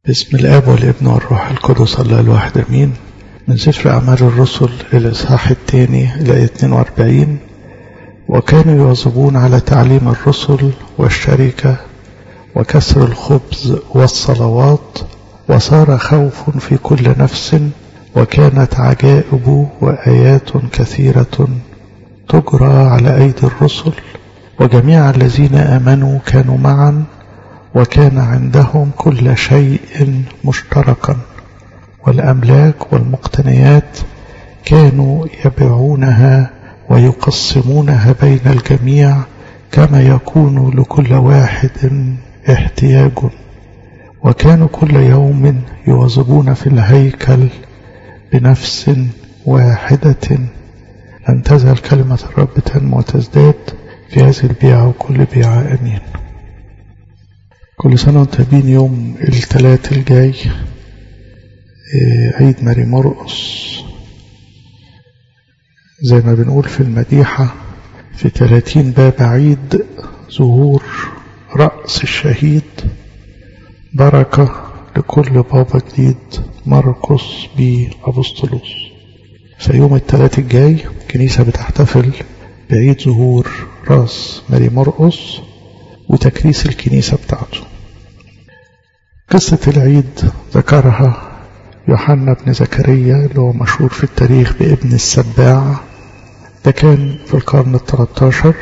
بسم الآب والابن والروح القدس الله الواحد أمين من سفر أعمال الرسل الإصحاح الثاني إلى 42 وكانوا يواظبون على تعليم الرسل والشركة وكسر الخبز والصلوات وصار خوف في كل نفس وكانت عجائب وآيات كثيرة تجرى على أيدي الرسل وجميع الذين آمنوا كانوا معا وكان عندهم كل شيء مشتركا والأملاك والمقتنيات كانوا يبيعونها ويقسمونها بين الجميع كما يكون لكل واحد احتياج وكانوا كل يوم يواظبون في الهيكل بنفس واحدة أن تزال كلمة الرب تنمو وتزداد في هذه البيعة وكل بيعة أمين كل سنة وانتم طيبين يوم الثلاث الجاي عيد ماري مرقص زي ما بنقول في المديحة في ثلاثين باب عيد ظهور رأس الشهيد بركة لكل بابا جديد مرقص بأبسطلوس فيوم الثلاث الجاي الكنيسة بتحتفل بعيد ظهور راس ماري مرقص وتكريس الكنيسة بتاعته قصة العيد ذكرها يوحنا بن زكريا اللي هو مشهور في التاريخ بابن السباع ده كان في القرن الثلاثاشر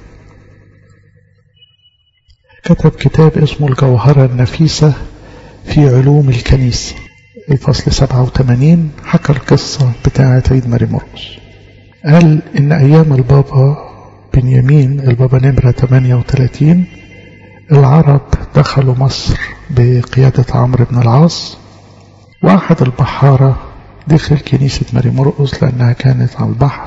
كتب كتاب اسمه الجوهرة النفيسة في علوم الكنيسة الفصل 87 حكى القصة بتاعة عيد ماري مرقس قال إن أيام البابا بنيامين البابا نمرة 38 العرب دخلوا مصر بقيادة عمرو بن العاص واحد البحارة دخل كنيسة ماري مرقس لأنها كانت على البحر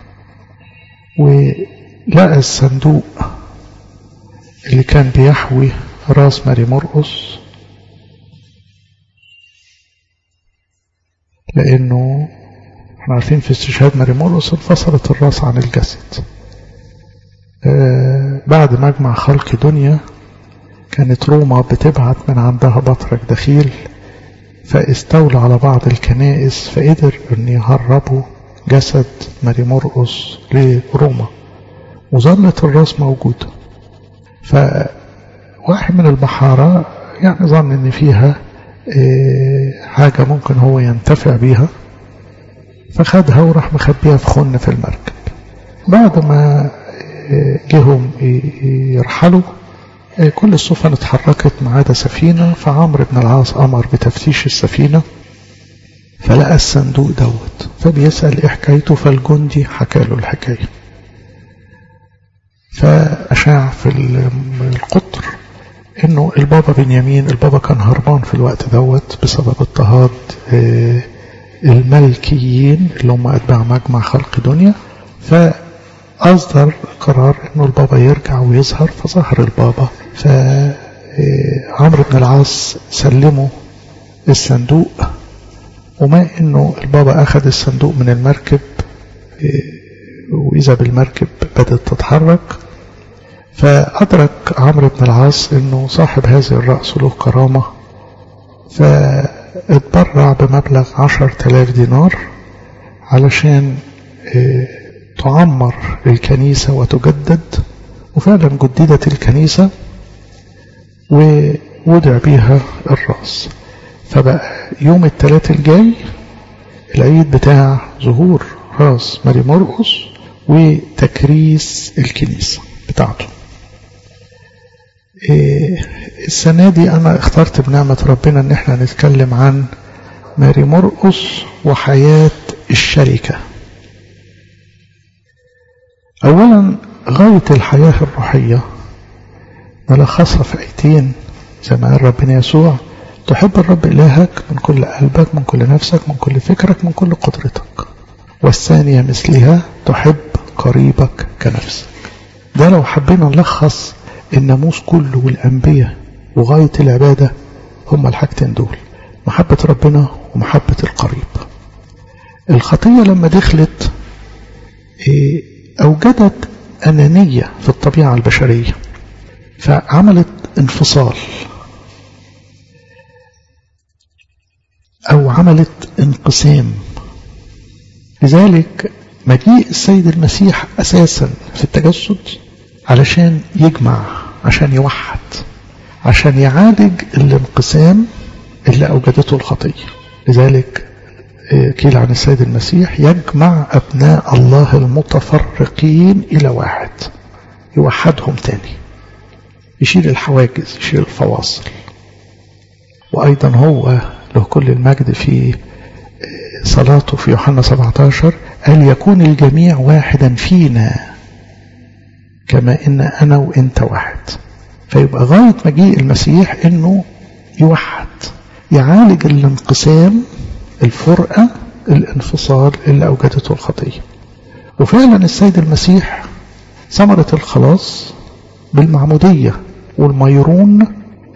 ولقى الصندوق اللي كان بيحوي راس ماري مرقس لأنه احنا عارفين في استشهاد ماري مرقس انفصلت الراس عن الجسد آه بعد مجمع خلق دنيا كانت روما بتبعت من عندها بطرك دخيل فاستولى على بعض الكنائس فقدر ان يهربوا جسد ماري مرقس لروما وظلت الراس موجودة فواحد من البحارة يعني ظن ان فيها حاجة ممكن هو ينتفع بيها فخدها وراح مخبيها في خن في المركب بعد ما جيهم يرحلوا كل السفن اتحركت ما عدا سفينة فعمرو بن العاص أمر بتفتيش السفينة فلقى الصندوق دوت فبيسأل ايه حكايته فالجندي حكى له الحكاية فأشاع في القطر انه البابا بنيامين البابا كان هربان في الوقت دوت بسبب اضطهاد الملكيين اللي هم اتباع مجمع خلق دنيا فأصدر قرار انه البابا يرجع ويظهر فظهر البابا فعمرو بن العاص سلمه الصندوق وما انه البابا اخذ الصندوق من المركب واذا بالمركب بدأت تتحرك فأدرك عمرو بن العاص أنه صاحب هذه الرأس له كرامة فاتبرع بمبلغ عشر تلاف دينار علشان تعمر الكنيسة وتجدد وفعلا جددت الكنيسة ووضع بيها الرأس فبقى يوم الثلاث الجاي العيد بتاع ظهور راس ماري مرقس وتكريس الكنيسة بتاعته السنة دي أنا اخترت بنعمة ربنا إن احنا نتكلم عن ماري مرقس وحياة الشركة أولا غاية الحياة الروحية نلخصها في آيتين زي ما قال ربنا يسوع تحب الرب إلهك من كل قلبك من كل نفسك من كل فكرك من كل قدرتك والثانية مثلها تحب قريبك كنفسك ده لو حبينا نلخص الناموس كله والأنبياء وغاية العبادة هما الحاجتين دول محبة ربنا ومحبة القريب الخطية لما دخلت أوجدت أنانية في الطبيعة البشرية فعملت انفصال أو عملت انقسام لذلك مجيء السيد المسيح أساسا في التجسد علشان يجمع عشان يوحد عشان يعالج الانقسام اللي أوجدته الخطية لذلك قيل عن السيد المسيح يجمع أبناء الله المتفرقين إلى واحد يوحدهم تاني يشيل الحواجز يشيل الفواصل وأيضا هو له كل المجد في صلاته في يوحنا 17 قال يكون الجميع واحدا فينا كما إن أنا وإنت واحد فيبقى غاية مجيء المسيح إنه يوحد يعالج الانقسام الفرقة الانفصال اللي أوجدته الخطية وفعلا السيد المسيح ثمرة الخلاص بالمعمودية والميرون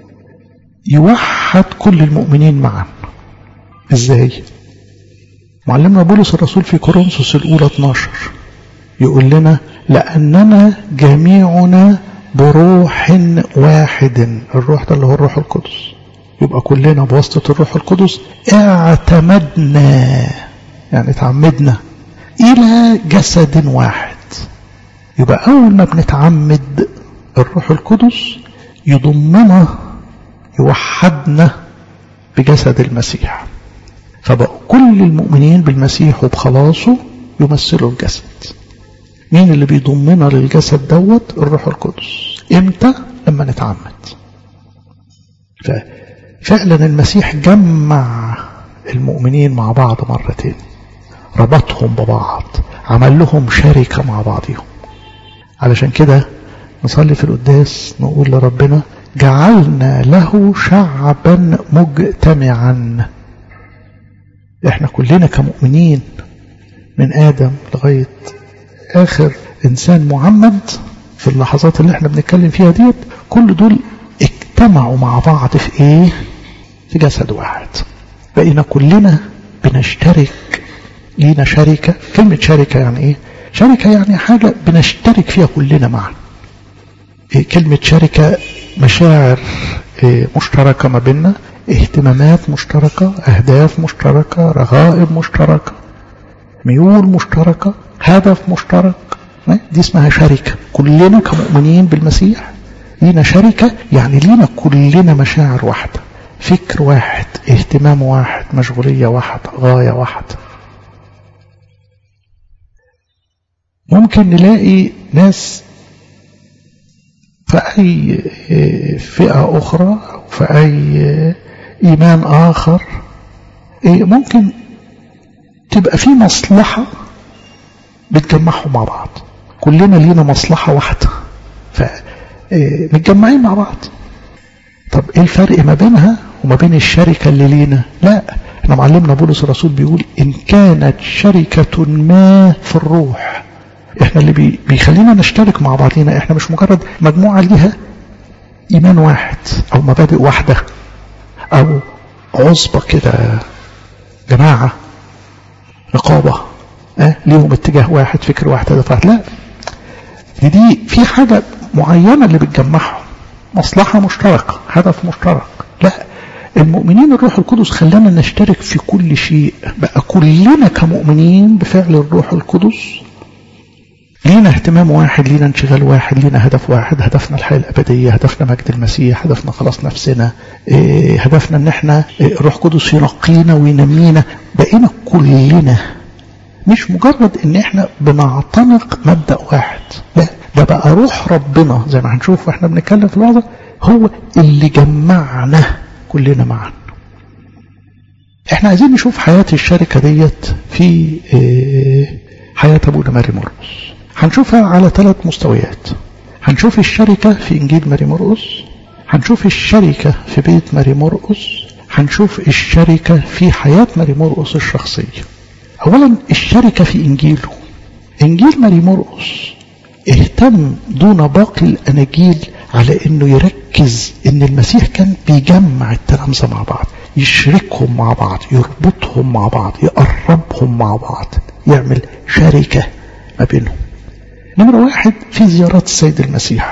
يوحد كل المؤمنين معا ازاي معلمنا بولس الرسول في كورنثوس الأولى 12 يقول لنا لأننا جميعنا بروح واحد الروح ده اللي هو الروح القدس يبقى كلنا بواسطة الروح القدس اعتمدنا يعني تعمدنا إلى جسد واحد يبقى أول ما بنتعمد الروح القدس يضمنا يوحدنا بجسد المسيح فبقوا كل المؤمنين بالمسيح وبخلاصه يمثلوا الجسد مين اللي بيضمنا للجسد دوت الروح القدس امتى لما نتعمد ففعلا المسيح جمع المؤمنين مع بعض مرتين ربطهم ببعض عمل لهم شركة مع بعضهم علشان كده نصلي في القداس نقول لربنا جعلنا له شعبا مجتمعا احنا كلنا كمؤمنين من آدم لغاية آخر إنسان معمد في اللحظات اللي احنا بنتكلم فيها ديت كل دول اجتمعوا مع بعض في ايه في جسد واحد بقينا كلنا بنشترك لينا شركة كلمة شركة يعني ايه شركة يعني حاجة بنشترك فيها كلنا معا إيه كلمة شركة مشاعر إيه مشتركة ما بيننا اهتمامات مشتركة أهداف مشتركة رغائب مشتركة ميول مشتركة هدف مشترك دي اسمها شركة كلنا كمؤمنين بالمسيح لينا شركة يعني لينا كلنا مشاعر واحدة فكر واحد اهتمام واحد مشغولية واحدة غاية واحدة ممكن نلاقي ناس في أي فئة أخرى أو في أي إيمان آخر ممكن تبقى في مصلحة بتجمعهم مع بعض كلنا لينا مصلحة واحدة فمتجمعين مع بعض طب ايه الفرق ما بينها وما بين الشركة اللي لينا لا احنا معلمنا بولس الرسول بيقول ان كانت شركة ما في الروح احنا اللي بي بيخلينا نشترك مع بعضينا احنا مش مجرد مجموعة ليها ايمان واحد او مبادئ واحدة او عصبة كده جماعة رقابة اه ليهم اتجاه واحد فكر واحد هدف واحد لا دي, دي في حاجة معينة اللي بتجمعهم مصلحة مشتركة هدف مشترك لا المؤمنين الروح القدس خلانا نشترك في كل شيء بقى كلنا كمؤمنين بفعل الروح القدس لينا اهتمام واحد لينا انشغال واحد لينا هدف واحد هدفنا الحياة الأبدية هدفنا مجد المسيح هدفنا خلاص نفسنا اه هدفنا ان احنا الروح القدس ينقينا وينمينا بقينا كلنا مش مجرد ان احنا بنعتنق مبدأ واحد لا ده بقى روح ربنا زي ما هنشوف واحنا بنتكلم في الوعظة هو اللي جمعنا كلنا معا احنا عايزين نشوف حياة الشركة ديت في حياة ابونا ماري مرقس هنشوفها على ثلاث مستويات هنشوف الشركة في انجيل ماري مرقس هنشوف الشركة في بيت ماري مرقس هنشوف الشركة في حياة ماري مرقس الشخصية اولا الشركة في انجيله انجيل ماري مرقس اهتم دون باقي الاناجيل على انه يركز ان المسيح كان بيجمع التلامذه مع بعض يشركهم مع بعض يربطهم مع بعض يقربهم مع بعض يعمل شركة ما بينهم نمرة واحد في زيارات السيد المسيح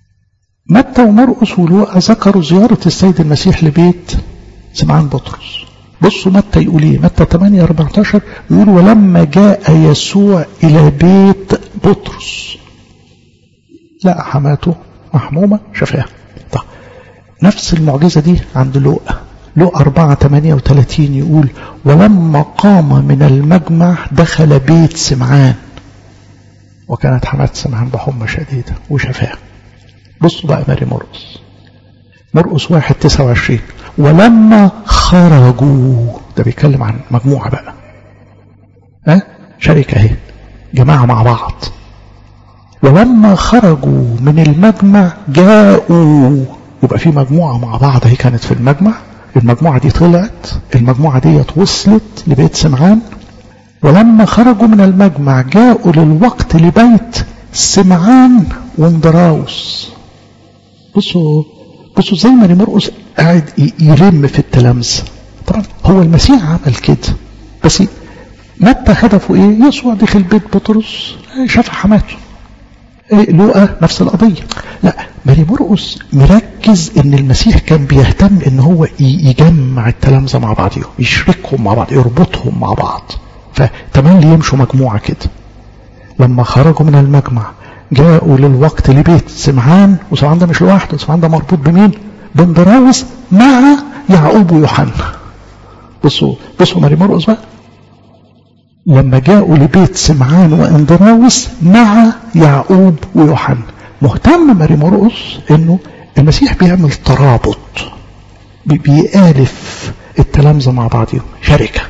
متى ومرقس ولوقا ذكروا زيارة السيد المسيح لبيت سمعان بطرس بصوا متى يقول ايه متى 8 14 يقول ولما جاء يسوع الى بيت بطرس لقى حماته محمومه شافها طب نفس المعجزه دي عند لوقا لوقا 4 38 يقول ولما قام من المجمع دخل بيت سمعان وكانت حماة سمعان بحمى شديدة وشفاها بصوا بقى ماري مرقس مرقس واحد تسعة وعشرين ولما خرجوا ده بيتكلم عن مجموعة بقى ها أه؟ شركة اهي جماعة مع بعض ولما خرجوا من المجمع جاءوا يبقى في مجموعة مع بعض هي كانت في المجمع المجموعة دي طلعت المجموعة دي وصلت لبيت سمعان ولما خرجوا من المجمع جاءوا للوقت لبيت سمعان واندراوس بصوا بصوا زي ما مرقس قاعد يلم في التلامذة طبعا هو المسيح عمل كده بس متى هدفه ايه يسوع دخل بيت بطرس شاف حماته إيه لوقا نفس القضية لا ماري مرقس مركز ان المسيح كان بيهتم ان هو يجمع التلامذة مع بعضهم يشركهم مع بعض يربطهم مع بعض فتملي يمشوا مجموعة كده لما خرجوا من المجمع جاءوا للوقت لبيت سمعان وسمعان ده مش لوحده سمعان ده مربوط بمين بندراوس مع يعقوب ويوحنا بصوا بصوا ماري مرقس بقى لما جاءوا لبيت سمعان واندراوس مع يعقوب ويوحنا مهتم ماري مرقس انه المسيح بيعمل ترابط بيآلف التلامذة مع بعضهم شركة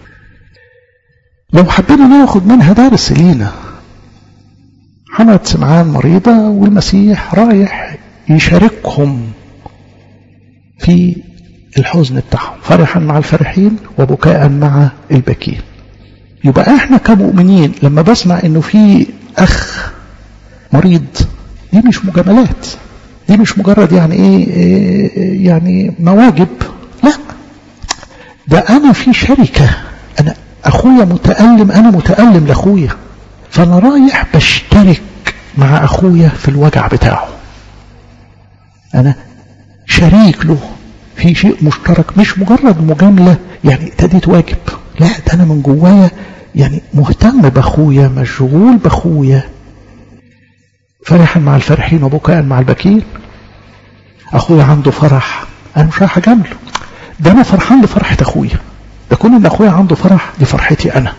لو حبينا ناخد منها درس لينا حمد سمعان مريضة والمسيح رايح يشاركهم في الحزن بتاعهم فرحا مع الفرحين وبكاء مع البكين يبقى احنا كمؤمنين لما بسمع انه في اخ مريض دي مش مجاملات دي مش مجرد يعني ايه, إيه يعني مواجب لا ده انا في شركة انا اخويا متألم انا متألم لاخويا فانا رايح بشترك مع اخويا في الوجع بتاعه انا شريك له في شيء مشترك مش مجرد مجاملة يعني ابتديت واجب لا ده انا من جوايا يعني مهتم باخويا مشغول باخويا فرحا مع الفرحين وبكاء مع البكين اخويا عنده فرح انا مش رايح اجامله ده انا فرحان لفرحة اخويا ده كون ان اخويا عنده فرح دي فرحتي انا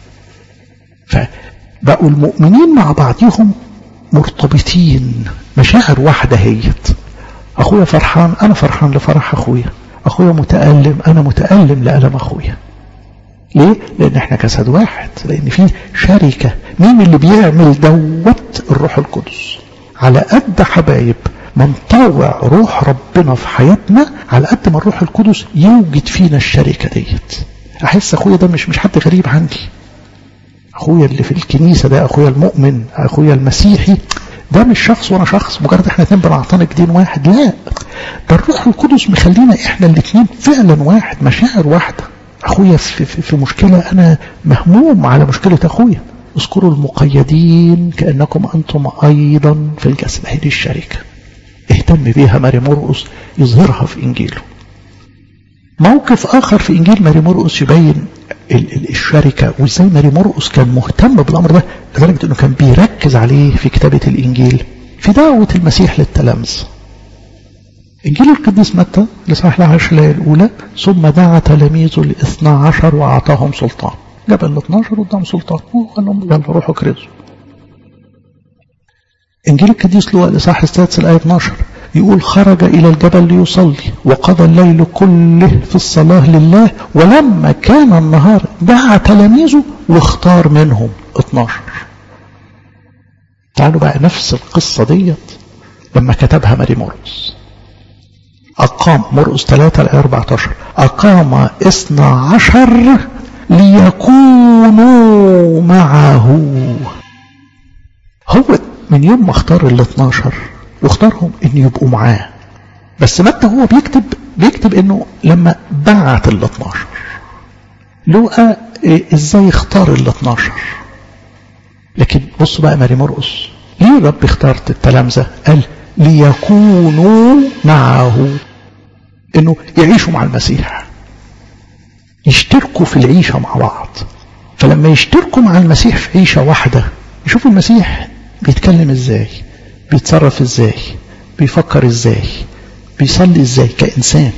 فبقوا المؤمنين مع بعضهم مرتبطين مشاعر واحدة هيت اخويا فرحان انا فرحان لفرح اخويا اخويا متألم انا متألم لألم اخويا ليه؟ لان احنا جسد واحد لان في شركة مين اللي بيعمل دوت الروح القدس على قد حبايب من طوع روح ربنا في حياتنا على قد ما الروح القدس يوجد فينا الشركة ديت احس اخويا ده مش مش حد غريب عندي اخويا اللي في الكنيسة ده اخويا المؤمن اخويا المسيحي ده مش شخص وانا شخص مجرد احنا اتنين بنعتنق دين واحد لا ده الروح القدس مخلينا احنا الاتنين فعلا واحد مشاعر واحدة اخويا في, في, في مشكلة انا مهموم على مشكلة اخويا اذكروا المقيدين كأنكم انتم ايضا في الجسد هذه الشركة اهتم بيها ماري مرقس يظهرها في انجيله موقف اخر في انجيل ماري مرقس يبين الشركة وازاي ماري مرقس كان مهتم بالامر ده لدرجة انه كان بيركز عليه في كتابة الانجيل في دعوة المسيح للتلامذة انجيل القديس متى لصحيح العشر الاولى ثم دعا تلاميذه الاثنى عشر واعطاهم سلطان جاب ال 12 قدام سلطان وقال لهم يلا روحوا كرزوا انجيل القديس لوقا الاصحاح السادس الايه 12 يقول خرج إلى الجبل ليصلي وقضى الليل كله في الصلاة لله ولما كان النهار دعا تلاميذه واختار منهم 12 تعالوا بقى نفس القصة ديت لما كتبها ماري مرقس أقام مرقس 3 الآية 14 أقام 12 ليكونوا معه هو من يوم ما اختار ال 12 واختارهم ان يبقوا معاه بس متى هو بيكتب بيكتب انه لما بعت ال 12 لوقا إيه ازاي اختار ال 12 لكن بصوا بقى ماري مرقس ليه رب اختارت التلامذة قال ليكونوا معه انه يعيشوا مع المسيح يشتركوا في العيشة مع بعض فلما يشتركوا مع المسيح في عيشة واحدة يشوفوا المسيح بيتكلم ازاي بيتصرف ازاي بيفكر ازاي بيصلي ازاي كإنسان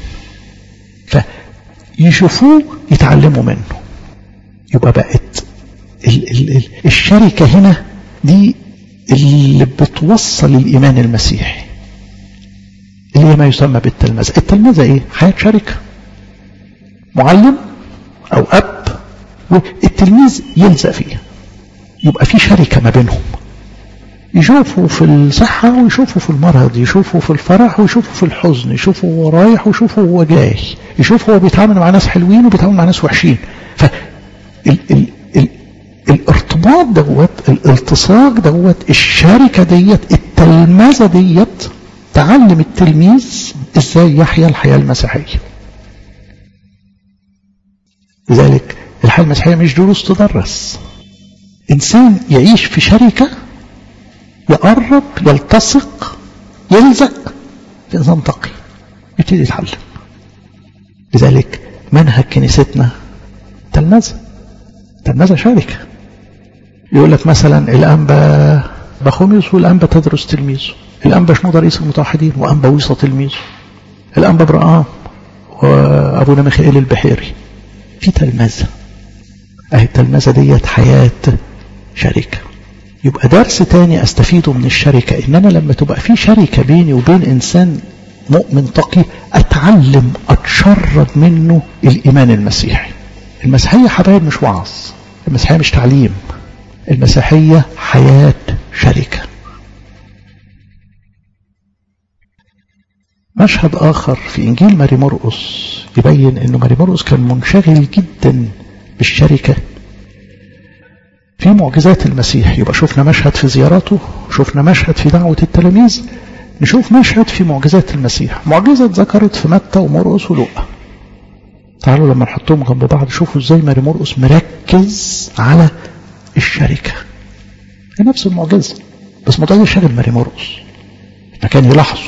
فيشوفوه يتعلموا منه يبقى بقت ال ال ال الشركة هنا دي اللي بتوصل الإيمان المسيحي اللي هي ما يسمى بالتلمذة التلمذة ايه حياة شركة معلم او اب والتلميذ يلزق فيها يبقى في شركة ما بينهم يشوفوا في الصحة ويشوفوا في المرض يشوفوا في الفرح ويشوفوا في الحزن يشوفوا هو رايح ويشوفوا هو جاي يشوفوا هو بيتعامل مع ناس حلوين وبيتعامل مع ناس وحشين ف ال ال ال الارتباط دوت الالتصاق دوت الشركة ديت التلمذة ديت تعلم التلميذ ازاي يحيا الحياة المسيحية لذلك الحياة المسيحية مش دروس تدرس إنسان يعيش في شركة يقرب يلتصق يلزق في إنسان تقي يبتدي يتعلم لذلك منهج كنيستنا تلمذة تلمذة شركة يقول لك مثلا الأنبا بخوميوس والأنبا تدرس تلميذه الأنبا شنودة رئيس المتوحدين وأنبا ويصة تلميذه الأنبا برقام وأبونا ميخائيل البحيري في تلمذة أهي التلمذة ديت حياة شركة يبقى درس تاني أستفيده من الشركة إن أنا لما تبقى في شركة بيني وبين إنسان مؤمن تقي أتعلم أتشرب منه الإيمان المسيحي المسيحية حبايب مش وعظ المسيحية مش تعليم المسيحية حياة شركة مشهد آخر في إنجيل ماري مرقس يبين أنه ماري مرقس كان منشغل جدا بالشركة في معجزات المسيح يبقى شفنا مشهد في زياراته شفنا مشهد في دعوة التلاميذ نشوف مشهد في معجزات المسيح معجزة ذكرت في متى ومرقس ولوقا تعالوا لما نحطهم جنب بعض شوفوا ازاي ماري مرقس مركز على الشركة هي نفس المعجزة بس معجزة شغل ماري مرقس فكان يلاحظوا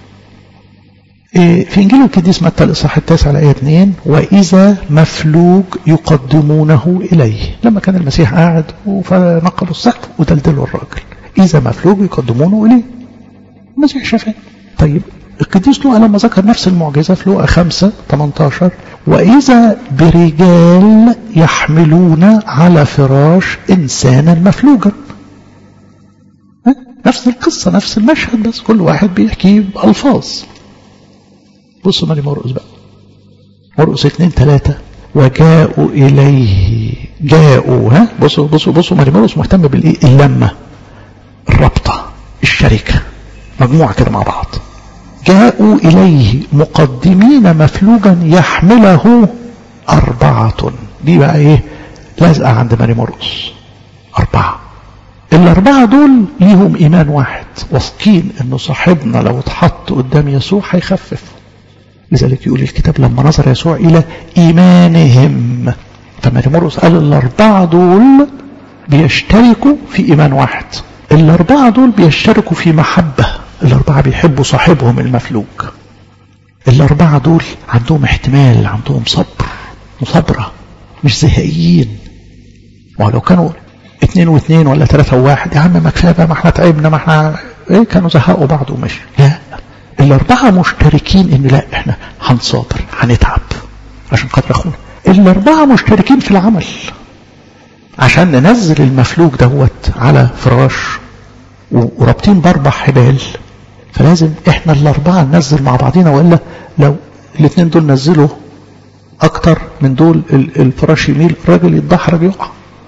في إنجيل القديس متى الإصحاح التاسع على آية 2 وإذا مفلوج يقدمونه إليه لما كان المسيح قاعد فنقلوا السقف ودلدلوا الراجل إذا مفلوج يقدمونه إليه المسيح شافه طيب القديس لوقا لما ذكر نفس المعجزة في لوقا 5 18 وإذا برجال يحملون على فراش إنسانا مفلوجا نفس القصة نفس المشهد بس كل واحد بيحكي بألفاظ بصوا مالي مرقس بقى مرقس اتنين تلاتة وجاءوا إليه جاءوا ها بصوا بصوا بصوا مالي مرقس مهتم بالإيه اللمة الرابطة الشركة مجموعة كده مع بعض جاءوا إليه مقدمين مفلوجا يحمله أربعة دي بقى إيه لازقة عند ماري مرقس أربعة الأربعة دول ليهم إيمان واحد واثقين إنه صاحبنا لو اتحط قدام يسوع هيخفف لذلك يقول الكتاب لما نظر يسوع إلى إيمانهم فماري مرقس قال الأربعة دول بيشتركوا في إيمان واحد الأربعة دول بيشتركوا في محبة الأربعة بيحبوا صاحبهم المفلوج الأربعة دول عندهم احتمال عندهم صبر مصابرة مش زهقيين ولو كانوا اتنين واثنين ولا ثلاثة وواحد يا عم ما كفاية بقى ما احنا تعبنا ما احنا ايه كانوا زهقوا بعض ومشي لا الأربعة مشتركين إن لا احنا هنصابر هنتعب عشان خاطر أخونا الأربعة مشتركين في العمل عشان ننزل المفلوج دوت على فراش ورابطين باربع حبال فلازم احنا الاربعه ننزل مع بعضينا والا لو الاثنين دول نزلوا اكتر من دول الفراش يميل الراجل يتدحرج يقع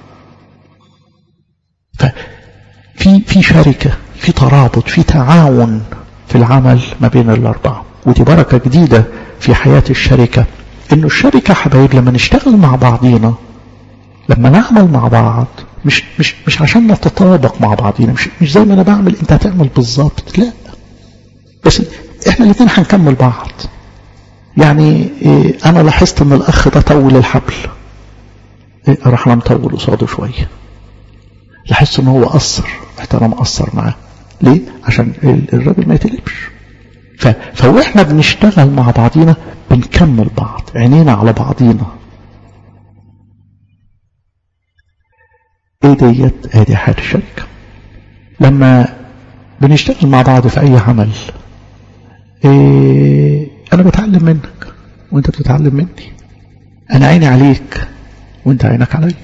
ففي في شركه في ترابط في تعاون في العمل ما بين الاربعه ودي بركه جديده في حياه الشركه انه الشركه حبايب لما نشتغل مع بعضينا لما نعمل مع بعض مش مش مش عشان نتطابق مع بعضينا مش مش زي ما انا بعمل انت هتعمل بالظبط لا بس احنا الاثنين هنكمل بعض يعني إيه انا لاحظت ان الاخ ده طول الحبل إيه راح انا مطول قصاده شويه لاحظت ان هو قصر رحت انا مقصر معاه ليه عشان الراجل ما يتقلبش ف... فواحنا بنشتغل مع بعضينا بنكمل بعض عينينا على بعضينا ايه ديت ادي حياة الشركة لما بنشتغل مع بعض في اي عمل إيه انا بتعلم منك وانت بتتعلم مني انا عيني عليك وانت عينك عليا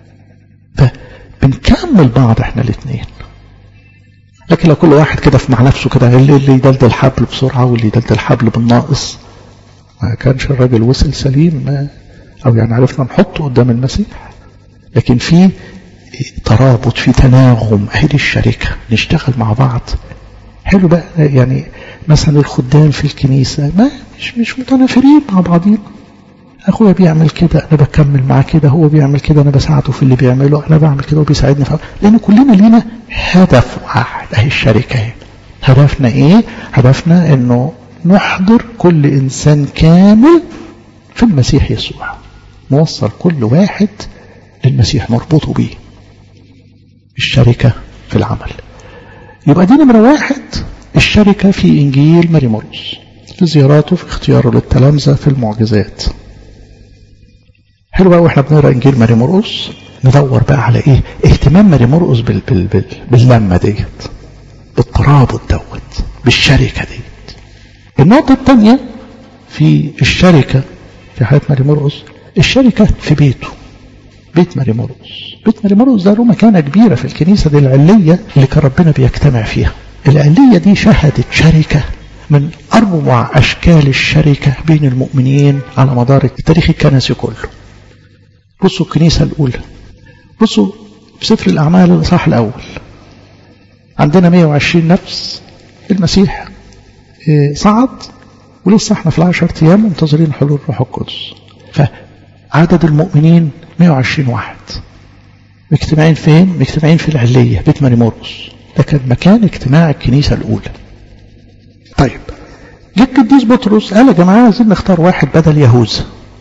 فبنكمل بعض احنا الاثنين لكن لو كل واحد كده في مع نفسه كده اللي اللي يدلدل الحبل بسرعة واللي يدلدل الحبل بالناقص ما كانش الراجل وصل سليم ما او يعني عرفنا نحطه قدام المسيح لكن في ترابط في تناغم اهي الشركة نشتغل مع بعض حلو بقى يعني مثلا الخدام في الكنيسة ما مش مش متنافرين مع بعضين اخويا بيعمل كده انا بكمل معاه كده هو بيعمل كده انا بساعده في اللي بيعمله انا بعمل كده وبيساعدني في لان كلنا لينا هدف واحد اهي الشركة اهي هدفنا ايه هدفنا انه نحضر كل انسان كامل في المسيح يسوع نوصل كل واحد للمسيح نربطه بيه الشركة في العمل يبقى دي نمرة واحد الشركة في إنجيل ماري مرقس في زياراته في اختياره للتلامذة في المعجزات حلو بقى واحنا بنقرا انجيل ماري مرقس ندور بقى على ايه اهتمام ماري مرقس بال بال بال باللمه ديت بالترابط دوت بالشركه ديت النقطه الثانيه في الشركه في حياه ماري مرقس الشركه في بيته بيت ماري مرقس بيت ماري مرقس ده له مكانه كبيره في الكنيسه دي العليه اللي كان ربنا بيجتمع فيها العليه دي شهدت شركه من اروع اشكال الشركه بين المؤمنين على مدار التاريخ الكنسي كله بصوا الكنيسة الأولى بصوا في سفر الأعمال الإصحاح الأول عندنا 120 نفس المسيح صعد ولسه احنا في العشر أيام منتظرين حلول الروح القدس فعدد المؤمنين 120 واحد مجتمعين فين؟ مجتمعين في العلية بيت ماري مرقس ده كان مكان اجتماع الكنيسة الأولى طيب جه القديس بطرس قال يا جماعة عايزين نختار واحد بدل يهوذا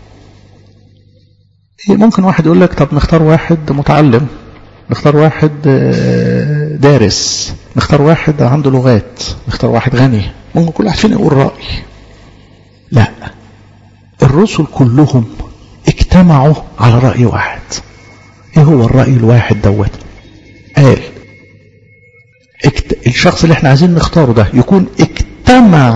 ممكن واحد يقول لك طب نختار واحد متعلم نختار واحد دارس نختار واحد عنده لغات نختار واحد غني ممكن كل واحد فينا يقول رأي لا الرسل كلهم اجتمعوا على رأي واحد ايه هو الرأي الواحد دوت قال اكت... الشخص اللي احنا عايزين نختاره ده يكون اجتمع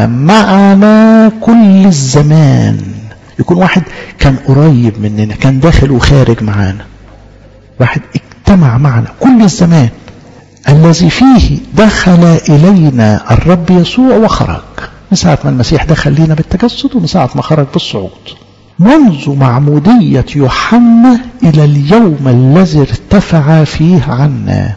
معنا كل الزمان يكون واحد كان قريب مننا كان داخل وخارج معانا واحد اجتمع معنا كل الزمان الذي فيه دخل إلينا الرب يسوع وخرج من ساعة ما المسيح دخل لينا بالتجسد ومن ساعة ما خرج بالصعود منذ معمودية يوحنا إلى اليوم الذي ارتفع فيه عنا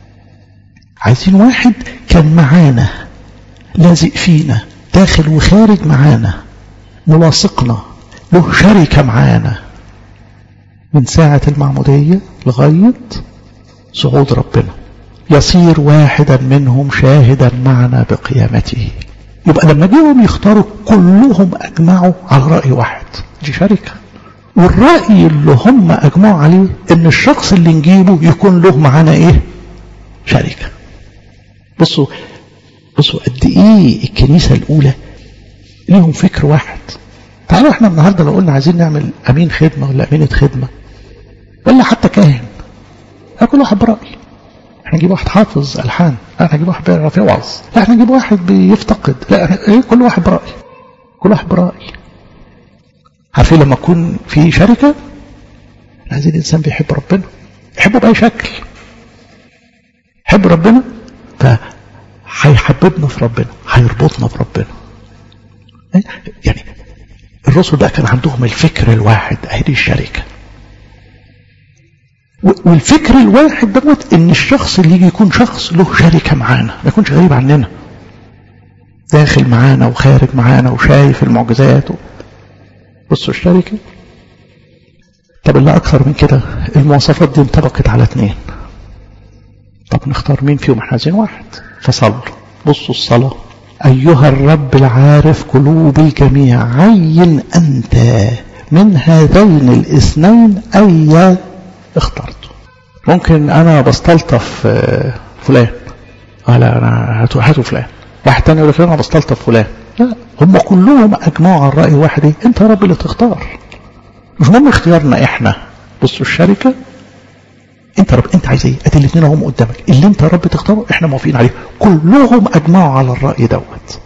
عايزين واحد كان معانا لازق فينا داخل وخارج معانا ملاصقنا له شركة معانا من ساعة المعمودية لغاية صعود ربنا يصير واحدا منهم شاهدا معنا بقيامته يبقى لما جيهم يختاروا كلهم أجمعوا على رأي واحد دي شركة والرأي اللي هم أجمعوا عليه إن الشخص اللي نجيبه يكون له معانا إيه شركة بصوا بصوا قد إيه الكنيسة الأولى ليهم فكر واحد تعالوا احنا النهارده لو قلنا عايزين نعمل امين خدمه ولا امينه خدمه ولا حتى كاهن كل واحد برأي احنا نجيب واحد حافظ الحان لا احنا نجيب واحد بيعرف يوعظ لا احنا نجيب واحد بيفتقد لا ايه كل واحد برأي كل واحد برأي عارفين لما تكون في شركه عايزين الانسان بيحب ربنا يحبه باي شكل يحب ربنا فهيحببنا في ربنا هيربطنا بربنا يعني الرسل بقى كان عندهم الفكر الواحد اهي دي الشركه والفكر الواحد دوت ان الشخص اللي يجي يكون شخص له شركه معانا ما يكونش غريب عننا داخل معانا وخارج معانا وشايف المعجزات و... بصوا الشركه طب اللي اكثر من كده المواصفات دي انطبقت على اثنين طب نختار مين فيهم احنا عايزين واحد فصلوا بصوا الصلاه أيها الرب العارف قلوب الجميع عين أنت من هذين الاثنين أي اخترته ممكن أنا بستلطف فلان لا أنا هاتوا فلان واحد تاني يقول لك أنا بستلطف فلان لا هم كلهم أجمعوا على الرأي واحد إيه؟ أنت يا رب اللي تختار مش مهم اختيارنا إحنا بصوا الشركة انت رب انت عايز ايه ادي الاثنين هم قدامك اللي انت يا رب تختاره احنا موافقين عليه كلهم اجمعوا على الراي دوت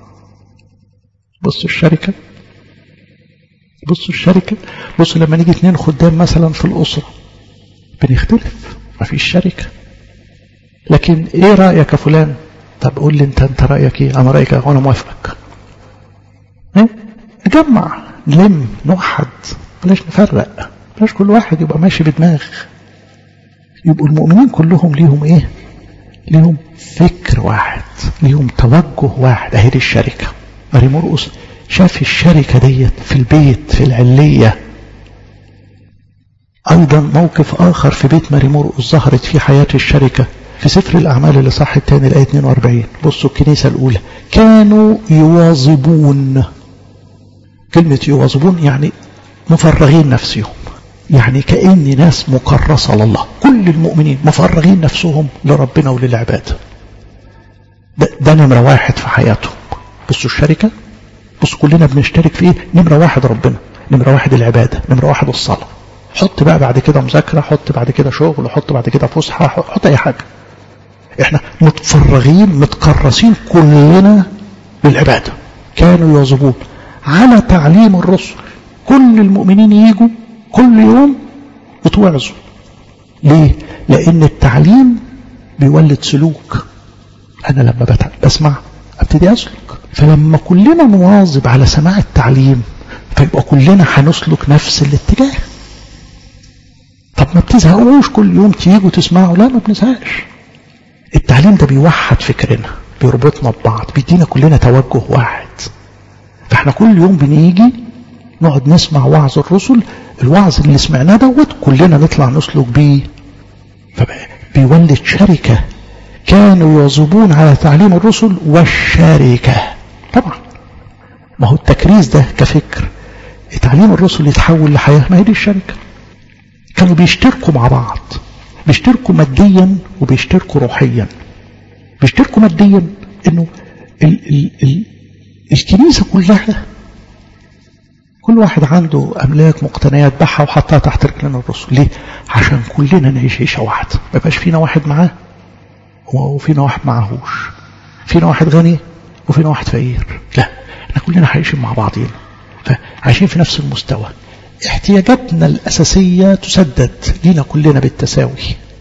بصوا الشركه بصوا الشركه بصوا لما نيجي اثنين خدام مثلا في الاسره بنختلف مفيش شركه لكن ايه رايك يا فلان طب قول لي انت انت رايك ايه انا رايك وانا موافقك ايه نجمع نلم نوحد بلاش نفرق بلاش كل واحد يبقى ماشي بدماغ يبقوا المؤمنين كلهم ليهم ايه ليهم فكر واحد ليهم توجه واحد اهي دي الشركه ماري مرقس شاف الشركه ديت في البيت في العليه ايضا موقف اخر في بيت ماري مرقس ظهرت فيه حياه الشركه في سفر الأعمال اللي صح الثاني الآية 42 بصوا الكنيسة الأولى كانوا يواظبون كلمة يواظبون يعني مفرغين نفسهم يعني كأن ناس مكرسة لله كل المؤمنين مفرغين نفسهم لربنا وللعبادة ده, ده نمرة واحد في حياتهم بصوا الشركة بصوا كلنا بنشترك في ايه نمرة واحد ربنا نمرة واحد العبادة نمرة واحد الصلاة حط بقى بعد كده مذاكرة حط بعد كده شغل حط بعد كده فسحة حط أي حاجة احنا متفرغين متكرسين كلنا للعبادة كانوا يواظبون على تعليم الرسل كل المؤمنين يجوا كل يوم يتوعظوا ليه لان التعليم بيولد سلوك انا لما بسمع ابتدي اسلك فلما كلنا نواظب على سماع التعليم فيبقى كلنا هنسلك نفس الاتجاه طب ما بتزهقوش كل يوم تيجوا تسمعوا لا ما بنزهقش التعليم ده بيوحد فكرنا بيربطنا ببعض بيدينا كلنا توجه واحد فاحنا كل يوم بنيجي نقعد نسمع وعظ الرسل الوعظ اللي سمعناه دوت كلنا نطلع نسلك بيه فبيولد شركة كانوا يواظبون على تعليم الرسل والشركة طبعا ما هو التكريس ده كفكر تعليم الرسل يتحول لحياة ما هي دي الشركة كانوا بيشتركوا مع بعض بيشتركوا ماديا وبيشتركوا روحيا بيشتركوا ماديا انه ال ال ال الكنيسة كلها كل واحد عنده أملاك مقتنيات باعها وحطها تحت رجلين الرسل ليه؟ عشان كلنا نعيش عيشة واحدة ما يبقاش فينا واحد معاه وفينا واحد معهوش فينا واحد غني وفينا واحد فقير لا احنا كلنا عايشين مع بعضينا فعايشين في نفس المستوى احتياجاتنا الأساسية تسدد لينا كلنا بالتساوي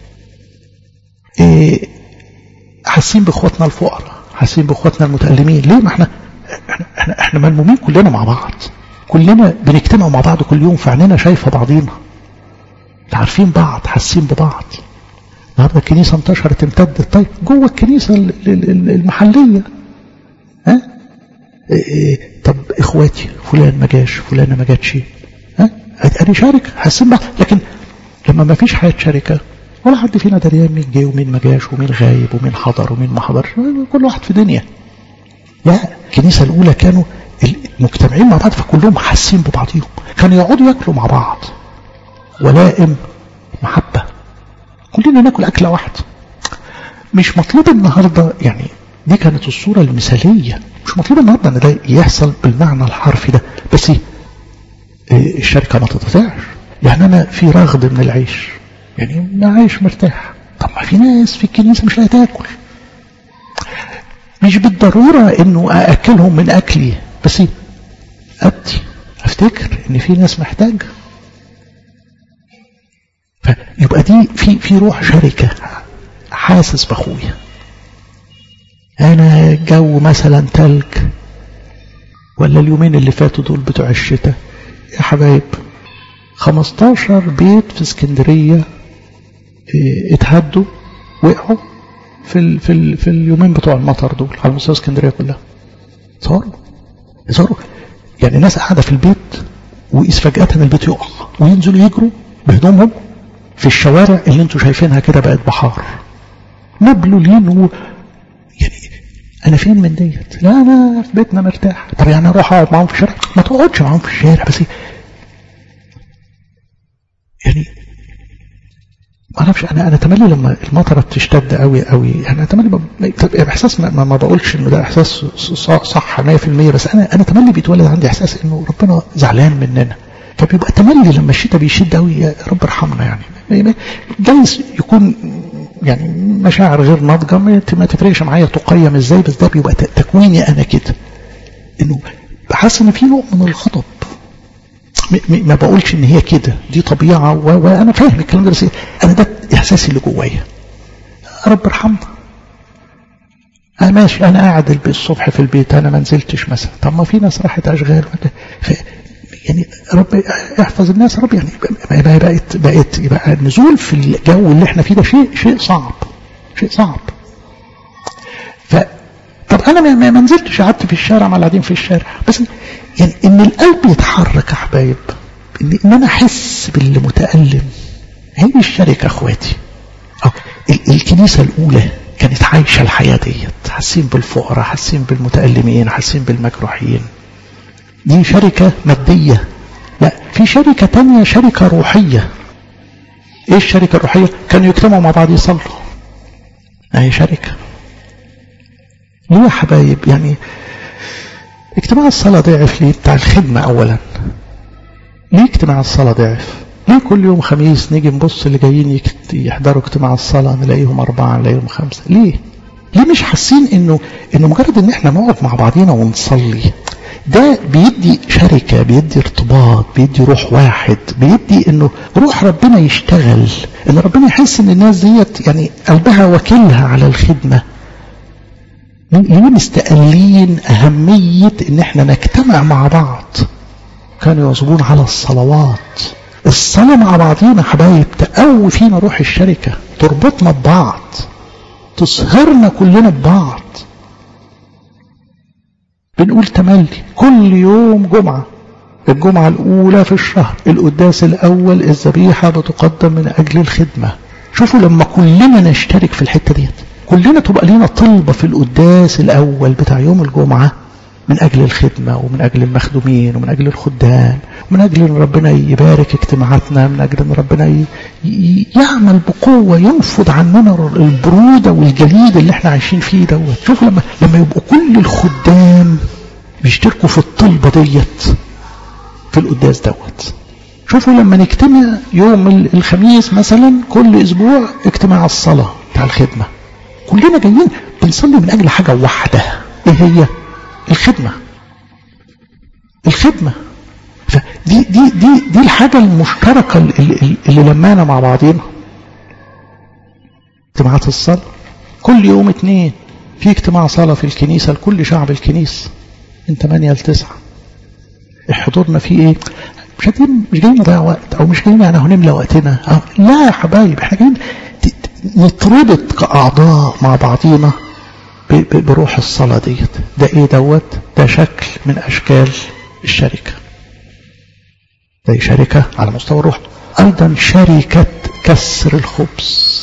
إيه حاسين بإخواتنا الفقراء حاسين بإخواتنا المتألمين ليه ما احنا احنا, احنا, احنا ملمومين كلنا مع بعض كلنا بنجتمع مع بعض كل يوم فعنينا شايفة بعضينا عارفين بعض حاسين ببعض النهارده الكنيسة انتشرت امتدت طيب جوه الكنيسة المحلية ها إيه طب اخواتي فلان ما جاش فلانة ما جاتش ها ادي شاركة حاسين بعض لكن لما ما فيش حياة شركة ولا حد فينا دريان مين جه ومين ما جاش ومين غايب ومين حضر ومين ما حضرش كل واحد في دنيا لا الكنيسة الأولى كانوا مجتمعين مع بعض فكلهم حاسين ببعضهم كانوا يقعدوا ياكلوا مع بعض ولائم محبة كلنا ناكل أكلة واحدة مش مطلوب النهاردة يعني دي كانت الصورة المثالية مش مطلوب النهاردة ان ده يحصل بالمعنى الحرفي ده بس الشركة ما تتطيعش يعني أنا في رغد من العيش يعني ما عايش مرتاح طب ما في ناس في الكنيسة مش هتاكل مش بالضرورة انه ااكلهم من اكلي بس ادي افتكر ان في ناس محتاجة فيبقى دي في في روح شركة حاسس باخويا انا جو مثلا تلج ولا اليومين اللي فاتوا دول بتوع الشتاء يا حبايب 15 بيت في اسكندرية اتهدوا وقعوا في ال في ال في اليومين بتوع المطر دول على مستوى اسكندريه كلها صاروا صاروا يعني ناس قاعده في البيت وقيس فجاه البيت يقع وينزلوا يجروا بهدومهم في الشوارع اللي انتوا شايفينها كده بقت بحار مبلولين و يعني انا فين من ديت لا انا في بيتنا مرتاح طب يعني اروح اقعد معاهم في الشارع ما تقعدش معاهم في الشارع بس يعني ما اعرفش انا انا تملي لما المطره بتشتد قوي قوي يعني تملي احساس ما, ما بقولش انه ده احساس صح 100% بس انا انا تملي بيتولد عندي احساس انه ربنا زعلان مننا فبيبقى تملي لما الشتاء بيشد قوي يا رب ارحمنا يعني جايز يكون يعني مشاعر غير ناضجه ما تفرقش معايا تقيم ازاي بس ده بيبقى تكويني انا كده انه بحس ان في نوع من الغضب ما بقولش ان هي كده دي طبيعه وانا فاهم الكلام ده بس انا ده احساسي اللي جوايا رب ارحمنا أنا ماشي أنا قاعد الصبح في البيت أنا ما نزلتش مثلا طب ما في ناس راحت أشغال يعني رب احفظ الناس رب يعني بقت بقت يبقى النزول في الجو اللي احنا فيه ده شيء شيء صعب شيء صعب ف طب انا ما, ما نزلتش قعدت في الشارع مع قاعدين في الشارع بس يعني ان القلب يتحرك يا حبايب ان, إن انا احس باللي متالم هي الشركه اخواتي اه الكنيسه الاولى كانت عايشه الحياه ديت حاسين بالفقراء حاسين بالمتالمين حاسين بالمجروحين دي شركة مادية لا في شركة تانية شركة روحية ايه الشركة الروحية كانوا يجتمعوا مع بعض يصلوا اهي شركة ليه يا حبايب يعني اجتماع الصلاة ضعف ليه بتاع الخدمة اولا ليه اجتماع الصلاة ضعف ليه كل يوم خميس نيجي نبص اللي جايين يحضروا اجتماع الصلاة نلاقيهم أربعة نلاقيهم خمسة ليه ليه مش حاسين انه انه مجرد ان احنا نقعد مع بعضينا ونصلي ده بيدي شركة بيدي ارتباط بيدي روح واحد بيدي انه روح ربنا يشتغل ان ربنا يحس ان الناس ديت يعني قلبها وكلها على الخدمة ليه مستقلين اهمية ان احنا نجتمع مع بعض كانوا يواظبون على الصلوات الصلاة مع بعضينا حبايب تقوي فينا روح الشركة تربطنا ببعض تصهرنا كلنا ببعض بنقول تملي كل يوم جمعة الجمعة الأولى في الشهر القداس الأول الذبيحة بتقدم من أجل الخدمة شوفوا لما كلنا نشترك في الحتة ديت كلنا تبقى لينا طلبة في القداس الأول بتاع يوم الجمعة من أجل الخدمة ومن أجل المخدومين ومن أجل الخدام ومن أجل أن ربنا يبارك اجتماعاتنا من أجل أن ربنا يعمل بقوة ينفض عننا البرودة والجليد اللي احنا عايشين فيه دوت شوف لما لما يبقوا كل الخدام بيشتركوا في الطلبة ديت في القداس دوت شوفوا لما نجتمع يوم الخميس مثلا كل أسبوع اجتماع الصلاة بتاع الخدمة كلنا جايين بنصلي من أجل حاجة واحدة ايه هي الخدمة الخدمة فدي دي دي دي الحاجة المشتركة اللي, اللي لمانا مع بعضينا اجتماعات الصلاة كل يوم اتنين في اجتماع صلاة في الكنيسة لكل شعب الكنيسة من 8 ل 9 حضورنا فيه ايه مش جايين مش جايين نضيع وقت او مش جايين يعني هنملى وقتنا أو لا يا حبايب احنا جايين نتربط كأعضاء مع بعضينا بروح الصلاة ديت ده ايه دوت ده شكل من اشكال الشركة ده شركة على مستوى الروح ايضا شركة كسر الخبز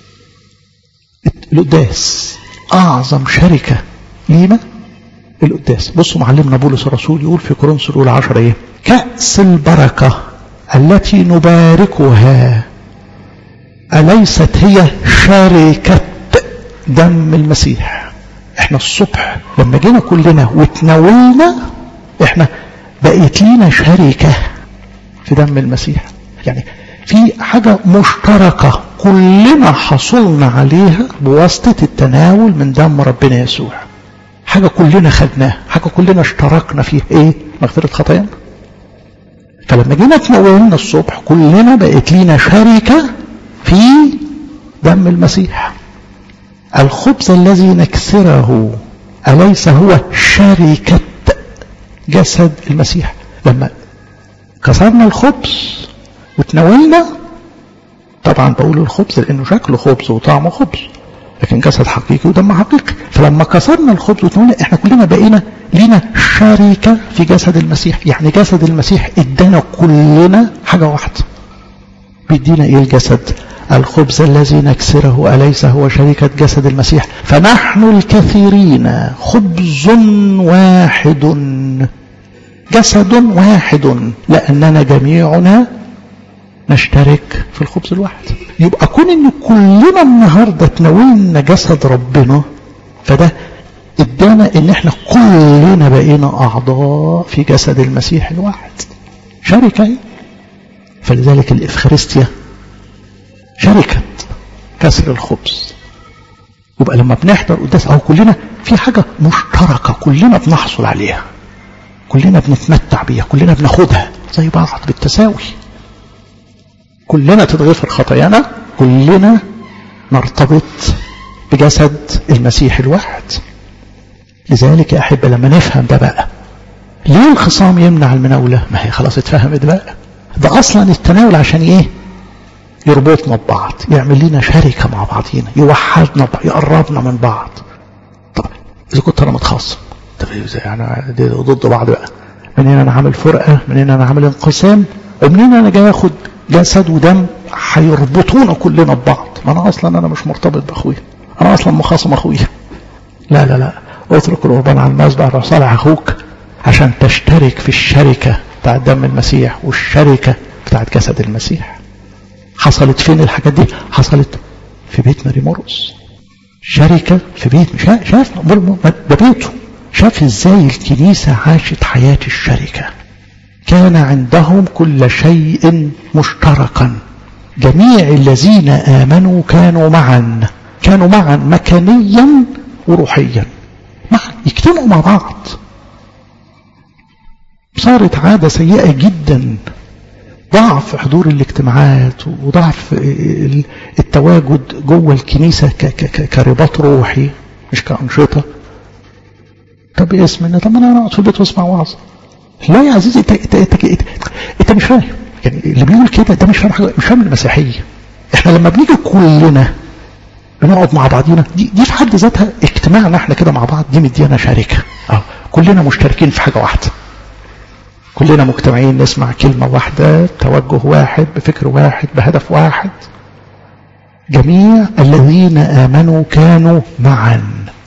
القداس اعظم شركة لينا القداس بصوا معلمنا بولس الرسول يقول في كورنثوس الاولى 10 ايه كأس البركة التي نباركها أليست هي شركة دم المسيح احنا الصبح لما جينا كلنا وتناولنا احنا بقيت لينا شركة في دم المسيح يعني في حاجة مشتركة كلنا حصلنا عليها بواسطة التناول من دم ربنا يسوع حاجة كلنا خدناها حاجة كلنا اشتركنا فيها ايه مغفرة خطايانا فلما جينا تناولنا الصبح كلنا بقت لينا شركة في دم المسيح الخبز الذي نكسره أليس هو شركة جسد المسيح لما كسرنا الخبز وتناولنا طبعا بقول الخبز لأنه شكله خبز وطعمه خبز لكن جسد حقيقي ودم حقيقي فلما كسرنا الخبز وتناولنا احنا كلنا بقينا لينا شركة في جسد المسيح يعني جسد المسيح ادانا كلنا حاجة واحدة بيدينا ايه الجسد الخبز الذي نكسره أليس هو شركة جسد المسيح فنحن الكثيرين خبز واحد جسد واحد لأننا جميعنا نشترك في الخبز الواحد يبقى كون ان كلنا النهاردة تناولنا جسد ربنا فده ادانا ان احنا كلنا بقينا اعضاء في جسد المسيح الواحد شركة فلذلك الإفخارستيا شركة كسر الخبز يبقى لما بنحضر قداس أو كلنا في حاجة مشتركة كلنا بنحصل عليها كلنا بنتمتع بيها كلنا بناخدها زي بعض بالتساوي كلنا تتغفر خطايانا كلنا نرتبط بجسد المسيح الواحد لذلك يا أحبة لما نفهم ده بقى ليه الخصام يمنع المناولة ما هي خلاص اتفهمت بقى ده أصلا التناول عشان إيه يربطنا ببعض يعمل لنا شركة مع بعضينا يوحدنا يقربنا من بعض طب إذا كنت أنا متخاصم طب يعني ضد بعض بقى منين أنا عامل فرقة منين أنا عامل انقسام ومنين أنا جاي أخد جسد ودم هيربطونا كلنا ببعض ما أنا أصلا أنا مش مرتبط بأخويا أنا أصلا مخاصم أخويا لا لا لا اترك القربان على المذبح روح صالح أخوك عشان تشترك في الشركة بتاعت دم المسيح والشركة بتاعت جسد المسيح حصلت فين الحاجات دي حصلت في بيت ماري مرقس شركة في بيت شاف, شاف ده بيته شاف ازاي الكنيسة عاشت حياة الشركة كان عندهم كل شيء مشتركا جميع الذين آمنوا كانوا معا كانوا معا مكانيا وروحيا معا يجتمعوا مع بعض صارت عادة سيئة جدا ضعف حضور الاجتماعات وضعف التواجد جوه الكنيسة كرباط روحي مش كأنشطة طب ايه اسم طب انا اقعد في البيت واسمع وعظ لا يا عزيزي انت انت انت, انت, انت مش فاهم يعني اللي بيقول كده ده مش فاهم حاجه مش فاهم المسيحيه احنا لما بنيجي كلنا بنقعد مع بعضينا دي, دي في حد ذاتها اجتماعنا احنا كده مع بعض دي مديانا شركه اه كلنا مشتركين في حاجه واحده كلنا مجتمعين نسمع كلمة واحدة توجه واحد بفكر واحد بهدف واحد جميع الذين آمنوا كانوا معا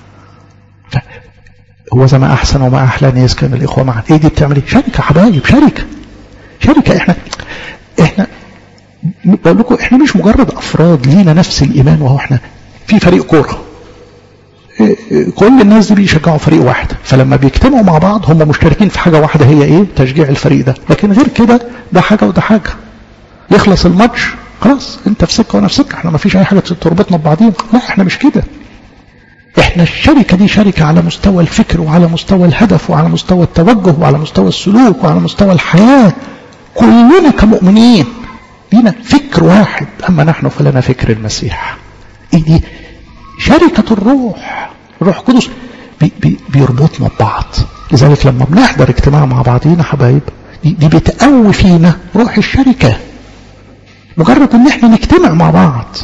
هو زي ما أحسن وما أحلى أن يسكن الإخوة معا إيه دي بتعمل إيه شركة حبايب شركة شركة إحنا إحنا بقول لكم إحنا مش مجرد أفراد لينا نفس الإيمان وهو إحنا في فريق كورة كل الناس دي بيشجعوا فريق واحد فلما بيجتمعوا مع بعض هم مشتركين في حاجة واحدة هي ايه تشجيع الفريق ده لكن غير كده ده حاجة وده حاجة يخلص الماتش خلاص انت في سكة وانا في سكة احنا ما فيش اي حاجة تربطنا ببعضين لا احنا مش كده احنا الشركة دي شركة على مستوى الفكر وعلى مستوى الهدف وعلى مستوى التوجه وعلى مستوى السلوك وعلى مستوى الحياة كلنا كمؤمنين لينا فكر واحد اما نحن فلنا فكر المسيح ايه دي شركة الروح الروح القدس بي بي بيربطنا ببعض لذلك لما بنحضر اجتماع مع بعضينا حبايب دي, دي بتقوي فينا روح الشركة مجرد ان احنا نجتمع مع بعض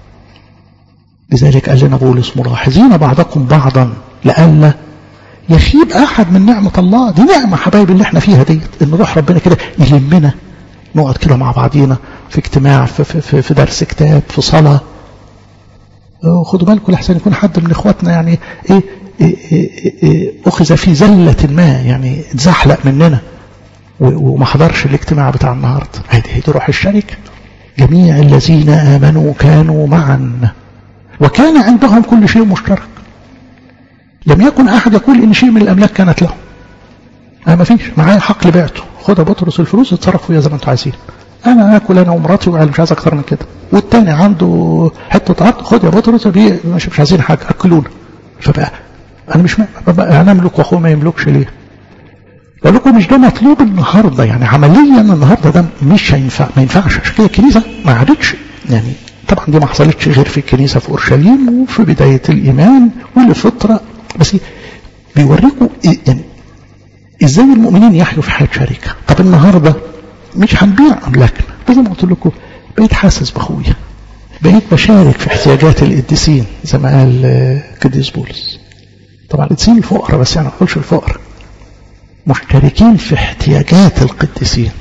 لذلك قال لنا بولس ملاحظين بعضكم بعضا لئلا يخيب احد من نعمة الله دي نعمة حبايب اللي احنا فيها ديت ان روح ربنا كده يلمنا نقعد كده مع بعضينا في اجتماع في, في, في درس كتاب في صلاه خدوا بالكم لحسن يكون حد من اخواتنا يعني ايه, إيه, إيه, إيه اخذ في زلة ما يعني اتزحلق مننا وما حضرش الاجتماع بتاع النهارده هذه هي روح الشركه جميع الذين امنوا كانوا معا وكان عندهم كل شيء مشترك لم يكن احد يقول ان شيء من الاملاك كانت له انا ما فيش معايا حقل بعته خد يا بطرس الفلوس اتصرف فيها زي ما انتوا عايزين انا اكل انا ومراتي وعيال مش عايز اكتر من كده والتاني عنده حته ارض خد يا بطرس دي مش, مش عايزين حاجه اكلونا فبقى انا مش انا املك واخوه ما يملكش ليه بقول لكم مش ده مطلوب النهارده يعني عمليا النهارده ده مش هينفع ما ينفعش عشان كده الكنيسه ما عادتش يعني طبعا دي ما حصلتش غير في الكنيسه في اورشليم وفي بدايه الايمان ولفتره بس بيوريكم يعني ازاي المؤمنين يحيوا في حياه شركه طب النهارده مش هنبيع املاكنا زي ما قلت لكم بقيت حاسس باخويا بقيت بشارك في احتياجات القديسين زي ما قال قديس بولس طبعا القديسين الفقراء بس يعني ما اقولش الفقراء مشتركين في احتياجات القديسين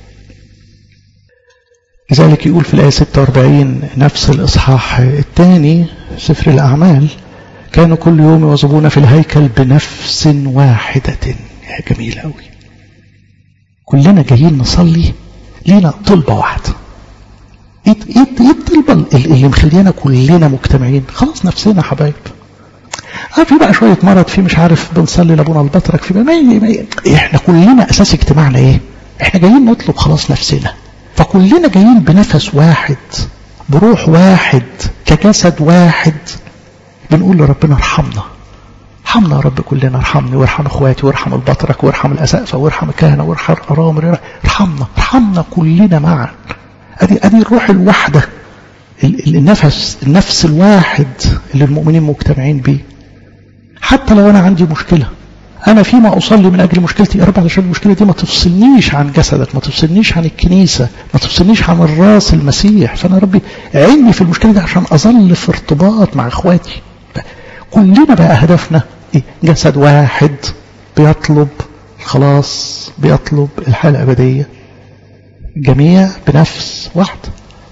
لذلك يقول في الآية 46 نفس الإصحاح الثاني سفر الأعمال كانوا كل يوم يواظبون في الهيكل بنفس واحدة يا جميل أوي كلنا جايين نصلي لينا طلبة واحدة ايه ايه الطلبة اللي مخلينا كلنا مجتمعين خلاص نفسنا حبايب اه في بقى شوية مرض في مش عارف بنصلي لابونا البطرك في بقى ما ما احنا كلنا اساس اجتماعنا ايه احنا جايين نطلب خلاص نفسنا فكلنا جايين بنفس واحد بروح واحد كجسد واحد بنقول لربنا ارحمنا ارحمنا يا رب كلنا ارحمني وارحم اخواتي وارحم البطرك وارحم الاسقفه وارحم الكهنه وارحم الارامل ارحمنا ارحمنا كلنا معا ادي ادي الروح الواحده النفس النفس الواحد اللي المؤمنين مجتمعين بيه حتى لو انا عندي مشكله انا فيما اصلي من اجل مشكلتي يا رب علشان المشكله دي ما تفصلنيش عن جسدك ما تفصلنيش عن الكنيسه ما تفصلنيش عن الراس المسيح فانا ربي عيني في المشكله دي عشان اظل في ارتباط مع اخواتي كلنا بقى هدفنا إيه؟ جسد واحد بيطلب الخلاص بيطلب الحياه الابديه جميع بنفس واحده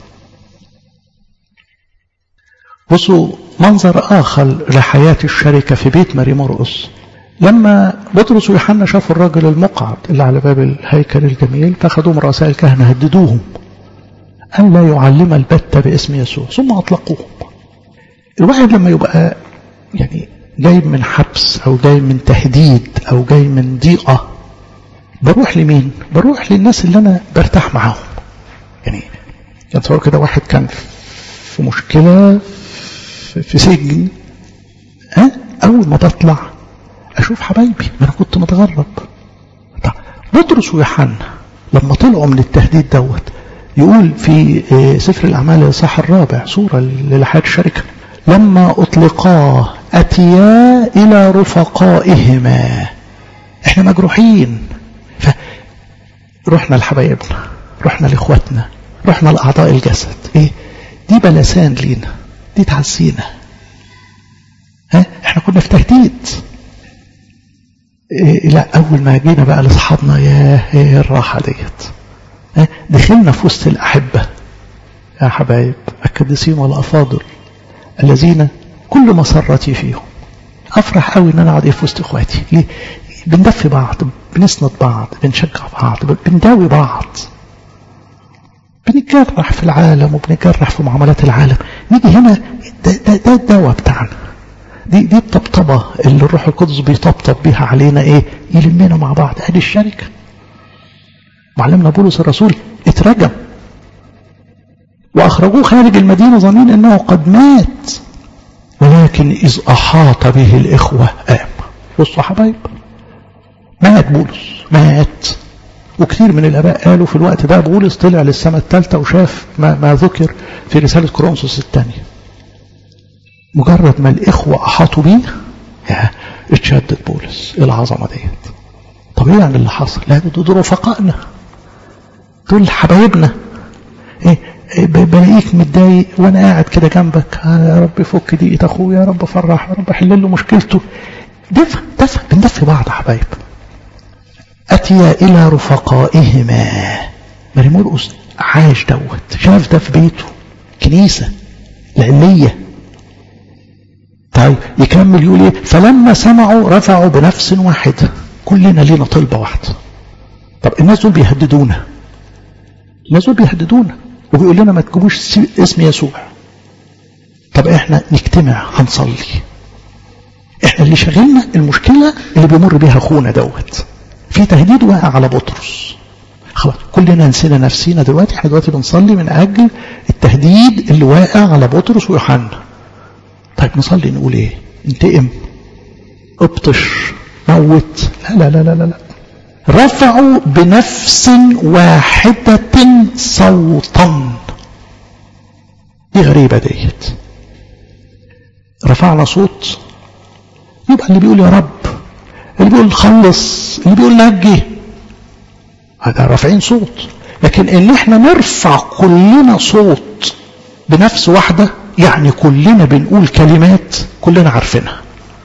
بصوا منظر آخر لحياة الشركة في بيت ماري مرقس لما بطرس ويوحنا شافوا الراجل المقعد اللي على باب الهيكل الجميل فأخذوهم رؤساء الكهنة هددوهم أن لا يعلم البتة باسم يسوع ثم أطلقوهم الواحد لما يبقى يعني جاي من حبس أو جاي من تهديد أو جاي من ضيقة بروح لمين؟ بروح للناس اللي أنا برتاح معاهم يعني كان تصور كده واحد كان في مشكلة في سجن ها أول ما بطلع أشوف حبايبي ما أنا كنت متغرب طب بطرس ويوحنا لما طلعوا من التهديد دوت يقول في سفر الأعمال الإصحاح الرابع صورة لحياة الشركة لما أطلقا أتيا إلى رفقائهما إحنا مجروحين فرحنا لحبايبنا رحنا لإخواتنا رحنا لأعضاء الجسد إيه دي بلسان لينا دي تعزينا ها احنا كنا في تهديد إيه لا اول ما جينا بقى لاصحابنا يا ايه الراحه ديت ها دخلنا في وسط الاحبه يا حبايب القديسين والافاضل الذين كل مسرتي فيهم افرح قوي ان انا اقعد في وسط اخواتي ليه بندفي بعض بنسند بعض بنشجع بعض بنداوي بعض بنتجرح في العالم وبنتجرح في معاملات العالم نيجي هنا ده, ده, ده الدواء بتاعنا دي دي الطبطبه اللي الروح القدس بيطبطب بيها علينا ايه يلمنا مع بعض ادي الشركه معلمنا بولس الرسول اترجم واخرجوه خارج المدينه ظنين انه قد مات ولكن اذ احاط به الاخوه قام بصوا حبايب مات بولس مات وكثير من الاباء قالوا في الوقت ده بولس طلع للسماء الثالثه وشاف ما, ما ذكر في رساله كورنثوس الثانيه مجرد ما الاخوه احاطوا بيه اتشدد بولس العظمه ديت طب ايه يعني اللي حصل لا دول رفقائنا دول حبايبنا ايه بلاقيك متضايق وانا قاعد كده جنبك يا رب فك دقيقه اخويا يا رب فرح يا رب حل له مشكلته دفع دفع بندفي بعض يا حبايب أتي إلى رفقائهما ماري مرقس عاش دوت شاف ده في بيته كنيسة العلية طيب يكمل يقول ايه فلما سمعوا رفعوا بنفس واحدة كلنا لينا طلبة واحدة طب الناس دول بيهددونا الناس دول بيهددونا وبيقول لنا ما تجيبوش اسم يسوع طب احنا نجتمع هنصلي احنا اللي شغلنا المشكلة اللي بيمر بيها اخونا دوت في تهديد واقع على بطرس خلاص كلنا نسينا نفسينا دلوقتي احنا دلوقتي بنصلي من اجل التهديد اللي واقع على بطرس ويوحنا طيب نصلي نقول ايه انتقم ابطش موت لا لا لا لا لا, لا. رفعوا بنفس واحدة صوتا دي غريبة ديت رفعنا صوت يبقى اللي بيقول يا رب اللي بيقول خلص اللي بيقول نجي هذا رافعين صوت لكن ان احنا نرفع كلنا صوت بنفس واحدة يعني كلنا بنقول كلمات كلنا عارفينها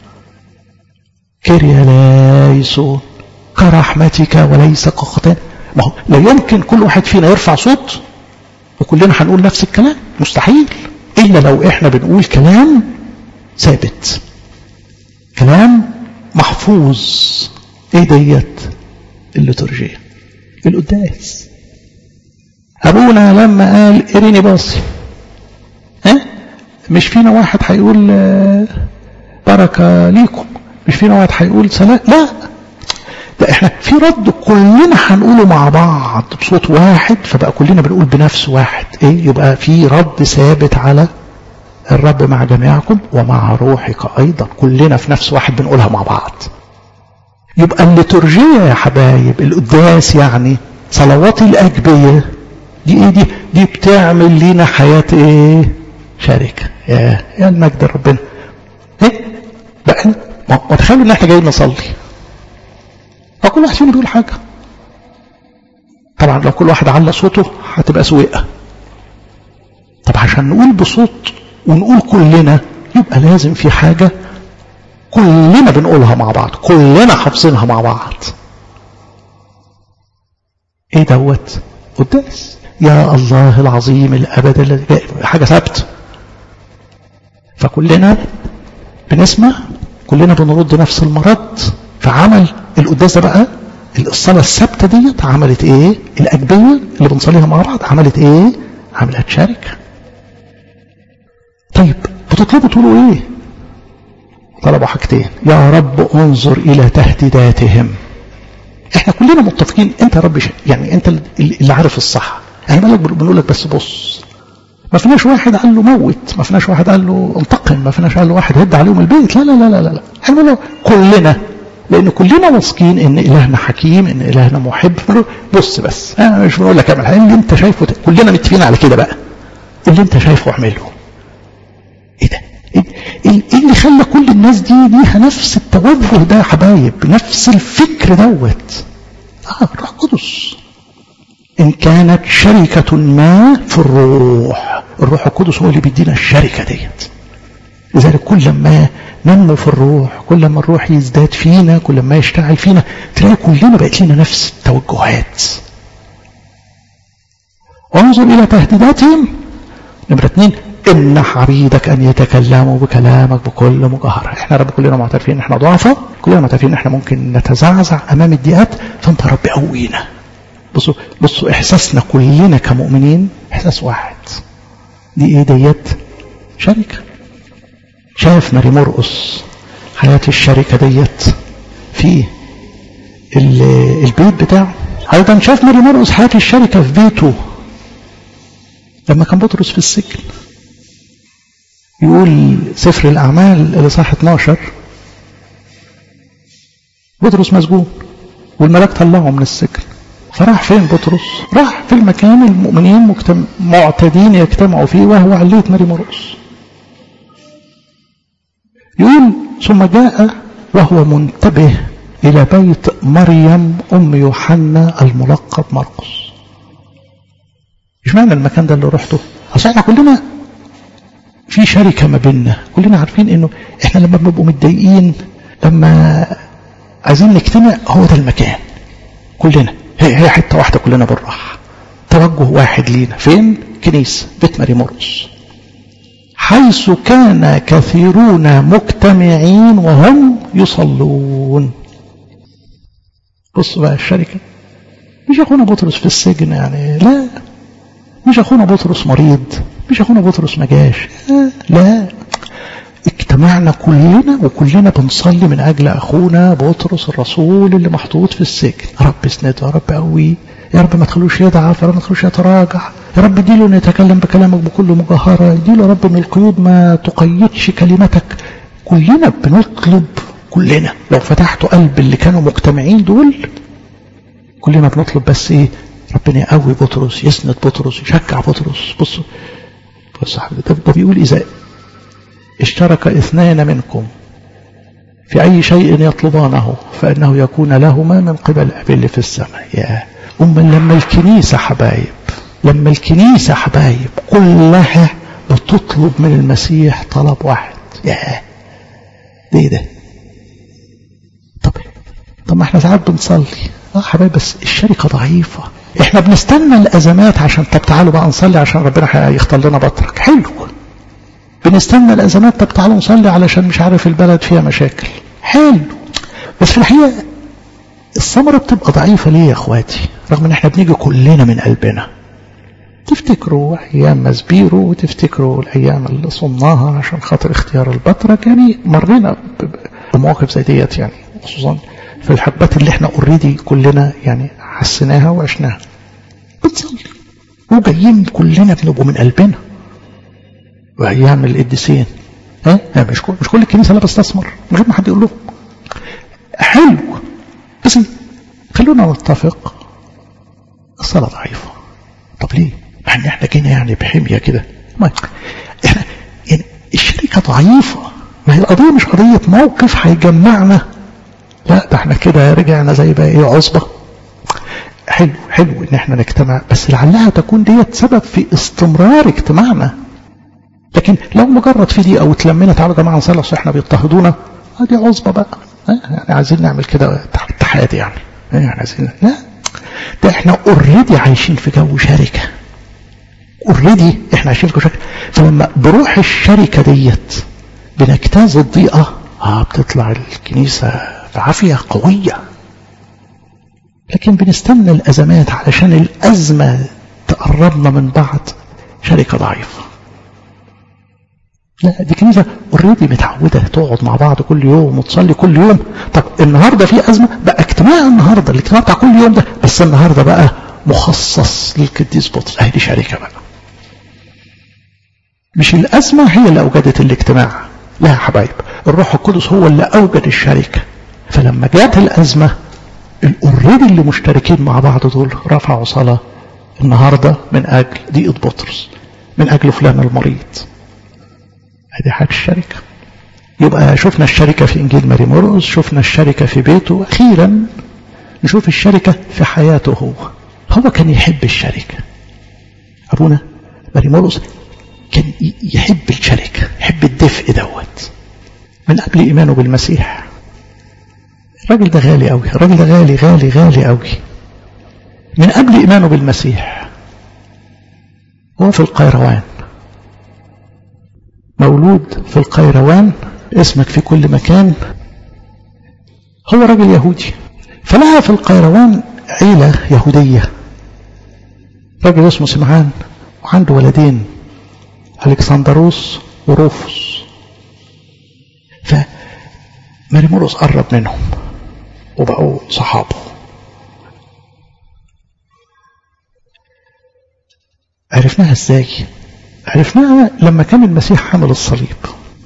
كريا لايسون كرحمتك وليس كخطان ما هو لا يمكن كل واحد فينا يرفع صوت وكلنا هنقول نفس الكلام مستحيل الا لو احنا بنقول كلام ثابت كلام محفوظ ايه ديت الليتورجية القداس ابونا لما قال اريني باصي ها مش فينا واحد هيقول بركة ليكم مش فينا واحد هيقول سلام لا ده احنا احنا في رد كلنا هنقوله مع بعض بصوت واحد فبقى كلنا بنقول بنفس واحد ايه يبقى في رد ثابت على الرب مع جميعكم ومع روحك ايضا كلنا في نفس واحد بنقولها مع بعض يبقى الليتورجية يا حبايب القداس يعني صلوات الأجبية دي ايه دي دي بتعمل لينا حياة ايه شركة يا يا المجد ربنا ايه بقى ما تخيلوا ان احنا جايين نصلي فكل واحد فينا بيقول حاجة طبعا لو كل واحد على صوته هتبقى سويقة طب عشان نقول بصوت ونقول كلنا يبقى لازم في حاجة كلنا بنقولها مع بعض كلنا حافظينها مع بعض ايه دوت قداس يا الله العظيم الابد الذي حاجه ثابته فكلنا بنسمع كلنا بنرد نفس المرد فعمل القداس ده بقى الصلاه الثابته ديت عملت ايه الاجبيه اللي بنصليها مع بعض عملت ايه عملت شركه طيب بتطلبوا تقولوا ايه طلبوا حاجتين يا رب انظر الى تهديداتهم احنا كلنا متفقين انت يا رب يعني انت اللي عارف الصح يعني بالك بنقول لك بس بص ما فيناش واحد قال له موت ما فيناش واحد قال له انتقم ما فيناش قال له واحد هد عليهم البيت لا لا لا لا لا احنا بنقول كلنا لان كلنا واثقين ان الهنا حكيم ان الهنا محب بص بس انا مش بقول لك اعمل اللي انت شايفه كلنا متفقين على كده بقى اللي انت شايفه اعمله ايه ده ايه اللي خلى كل الناس دي ليها نفس التوجه ده يا حبايب نفس الفكر دوت اه الروح القدس ان كانت شركة ما في الروح الروح القدس هو اللي بيدينا الشركة ديت لذلك كل ما ننمو في الروح كل ما الروح يزداد فينا كل ما يشتغل فينا تلاقي كلنا بقت لنا نفس التوجهات انظر الى تهديداتهم نمرة اثنين امنح عبيدك ان يتكلموا بكلامك بكل مجاهرة احنا رب كلنا معترفين ان احنا ضعفاء كلنا معترفين ان احنا ممكن نتزعزع امام الضيقات فانت رب قوينا بصوا بصوا احساسنا كلنا كمؤمنين احساس واحد دي ايه ديت شركة شاف ماري مرقص حياة الشركة ديت في البيت بتاعه ايضا شاف ماري مرقص حياة الشركة في بيته لما كان بطرس في السجن يقول سفر الأعمال الإصحاح 12 بطرس مسجون والملاك طلعه من السجن فراح فين بطرس راح في المكان المؤمنين مجتمع معتدين يجتمعوا فيه وهو علية ماري مرقس يقول ثم جاء وهو منتبه إلى بيت مريم أم يوحنا الملقب مرقس ايش معنى المكان ده اللي رحته اصل احنا كلنا في شركة ما بيننا كلنا عارفين انه احنا لما بنبقوا متضايقين لما عايزين نجتمع هو ده المكان كلنا هي هي حتة واحدة كلنا بنروح توجه واحد لينا فين كنيسة بيت ماري مرقس حيث كان كثيرون مجتمعين وهم يصلون بصوا بقى الشركة مش اخونا بطرس في السجن يعني لا مش اخونا بطرس مريض مش اخونا بطرس ما جاش لا اجتمعنا كلنا وكلنا بنصلي من اجل اخونا بطرس الرسول اللي محطوط في السجن يا رب اسنده يا رب قوي يا رب ما تخلوش يضعف يا رب ما تخلوش يتراجع يا رب اديله ان يتكلم بكلامك بكل مجاهره اديله يا رب من القيود ما تقيدش كلمتك كلنا بنطلب كلنا لو فتحتوا قلب اللي كانوا مجتمعين دول كلنا بنطلب بس ايه ربنا يقوي بطرس يسند بطرس يشجع بطرس بصوا بص ده, ده بيقول إذا اشترك اثنان منكم في أي شيء يطلبانه فإنه يكون لهما من قبل أبي اللي في السماء يا أما لما الكنيسة حبايب لما الكنيسة حبايب كلها بتطلب من المسيح طلب واحد يا ده ده طب طب ما احنا ساعات بنصلي اه حبايب بس الشركة ضعيفة احنا بنستنى الازمات عشان طب تعالوا بقى نصلي عشان ربنا يختار لنا بطرك حلو بنستنى الازمات طب تعالوا نصلي علشان مش عارف البلد فيها مشاكل حلو بس في الحقيقه الثمره بتبقى ضعيفه ليه يا اخواتي رغم ان احنا بنيجي كلنا من قلبنا تفتكروا ايام مسبيرو وتفتكروا الايام اللي صناها عشان خاطر اختيار البطرك يعني مرينا بمواقف زي ديت يعني خصوصا في الحقبات اللي احنا اوريدي كلنا يعني حسيناها وعشناها بتصلي وجايين كلنا بنبقوا من قلبنا وايام القديسين ها مش كل مش كل الكنيسه لا بتستثمر من غير ما حد يقول لهم حلو بس خلونا نتفق الصلاه ضعيفه طب ليه؟ مع ان احنا جينا يعني بحميه كده ما احنا يعني الشركه ضعيفه ما هي القضيه مش قضيه موقف هيجمعنا لا ده احنا كده رجعنا زي بقى ايه عصبه حلو حلو ان احنا نجتمع بس لعلها تكون ديت سبب في استمرار اجتماعنا لكن لو مجرد في دي او اتلمينا تعالوا يا جماعه نصلي اصل احنا بيضطهدونا دي عصبه بقى يعني عايزين نعمل كده اتحاد يعني يعني عايزين لا ده احنا اوريدي عايشين في جو شركه اوريدي احنا عايشين في جو شركه فلما بروح الشركه ديت بنجتاز الضيقه اه بتطلع الكنيسه في عافيه قويه لكن بنستنى الازمات علشان الازمه تقربنا من بعض شركه ضعيفه لا دي كنيسه اوريدي متعوده تقعد مع بعض كل يوم وتصلي كل يوم طب النهارده في ازمه بقى اجتماع النهارده الاجتماع بتاع كل يوم ده بس النهارده بقى مخصص للقديس بطرس اهي دي شركه بقى مش الازمه هي اللي اوجدت الاجتماع لا يا حبايب الروح القدس هو اللي اوجد الشركه فلما جات الازمه الاوريدي اللي مشتركين مع بعض دول رفعوا صلاه النهارده من اجل ضيقه بطرس من اجل فلان المريض هذه حاجة الشركة يبقى شفنا الشركة في إنجيل ماري مرقس شفنا الشركة في بيته أخيرا نشوف الشركة في حياته هو هو كان يحب الشركة أبونا ماري مرقس كان يحب الشركة يحب الدفء دوت من قبل إيمانه بالمسيح الراجل ده غالي قوي الراجل ده غالي غالي غالي قوي من قبل إيمانه بالمسيح هو في القيروان مولود في القيروان اسمك في كل مكان هو راجل يهودي فلها في القيروان عيلة يهودية راجل اسمه سمعان وعنده ولدين ألكسندروس وروفوس فماريموروس قرب منهم وبقوا صحابه عرفناها ازاي عرفناها لما كان المسيح حمل الصليب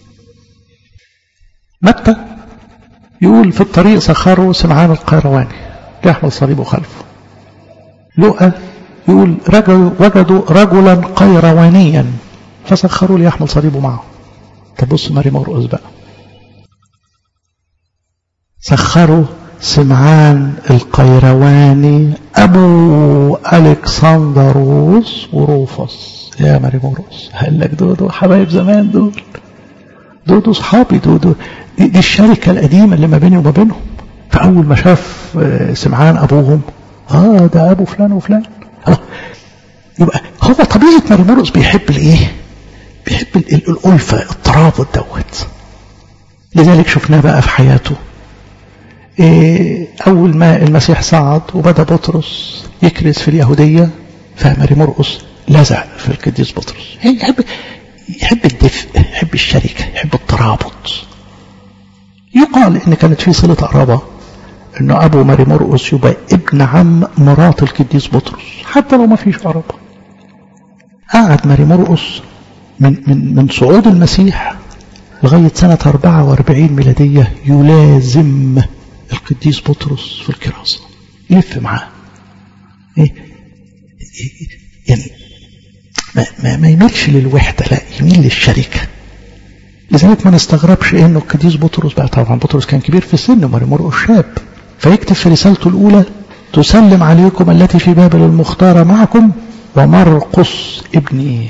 متى يقول في الطريق سخروا سمعان القيرواني يحمل صليبه خلفه لقى يقول رجل وجدوا رجلا قيروانيا فسخروا ليحمل صليبه معه طب بص ماري مرقس بقى سخروا سمعان القيرواني أبو ألكسندروس وروفس يا ماري مرقس قال لك دول حبايب زمان دول دول دول صحابي دول, دول دي, دي الشركة القديمة اللي ما بيني وما بينهم فأول ما شاف سمعان أبوهم آه ده أبو فلان وفلان آه يبقى هو طبيعة ماري مرقس بيحب الإيه؟ بيحب الألفة الترابط دوت لذلك شفناه بقى في حياته إيه أول ما المسيح صعد وبدأ بطرس يكرز في اليهودية فماري مرقس لزق في القديس بطرس يحب يحب الدفء يحب الشركة يحب الترابط يقال إن كانت في صلة قرابة إنه أبو ماري مرقس يبقى ابن عم مرات القديس بطرس حتى لو ما فيش قرابة قعد ماري مرقس من من من صعود المسيح لغاية سنة 44 ميلادية يلازم القديس بطرس في الكراسة يلف معاه إيه؟ يعني ما, ما, ما يميلش للوحدة لا يميل للشركة لذلك ما نستغربش انه القديس بطرس بقى طبعا بطرس كان كبير في السن وماري مرقس شاب فيكتب في رسالته الاولى تسلم عليكم التي في بابل المختارة معكم ومرقس ابني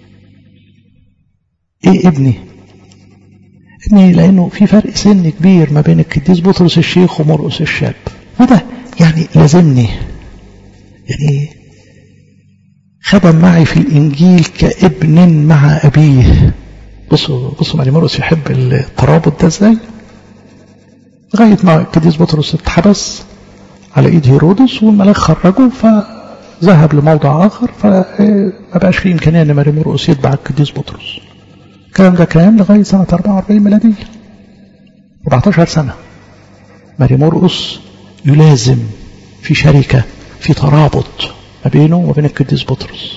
ايه ابني ابني لانه في فرق سن كبير ما بين القديس بطرس الشيخ ومرقس الشاب وده يعني لازمني يعني خدم معي في الانجيل كابن مع ابيه بصوا بصوا ماري مرقس يحب الترابط ده ازاي لغايه ما القديس بطرس اتحبس على ايد هيرودس والملاك خرجه فذهب لموضع اخر فما بقاش فيه امكانيه ان ماري مرقس يتبع القديس بطرس الكلام ده كان لغاية سنة 44 ميلادية 14 سنة ماري مرقس يلازم في شركة في ترابط ما بينه وبين القديس بطرس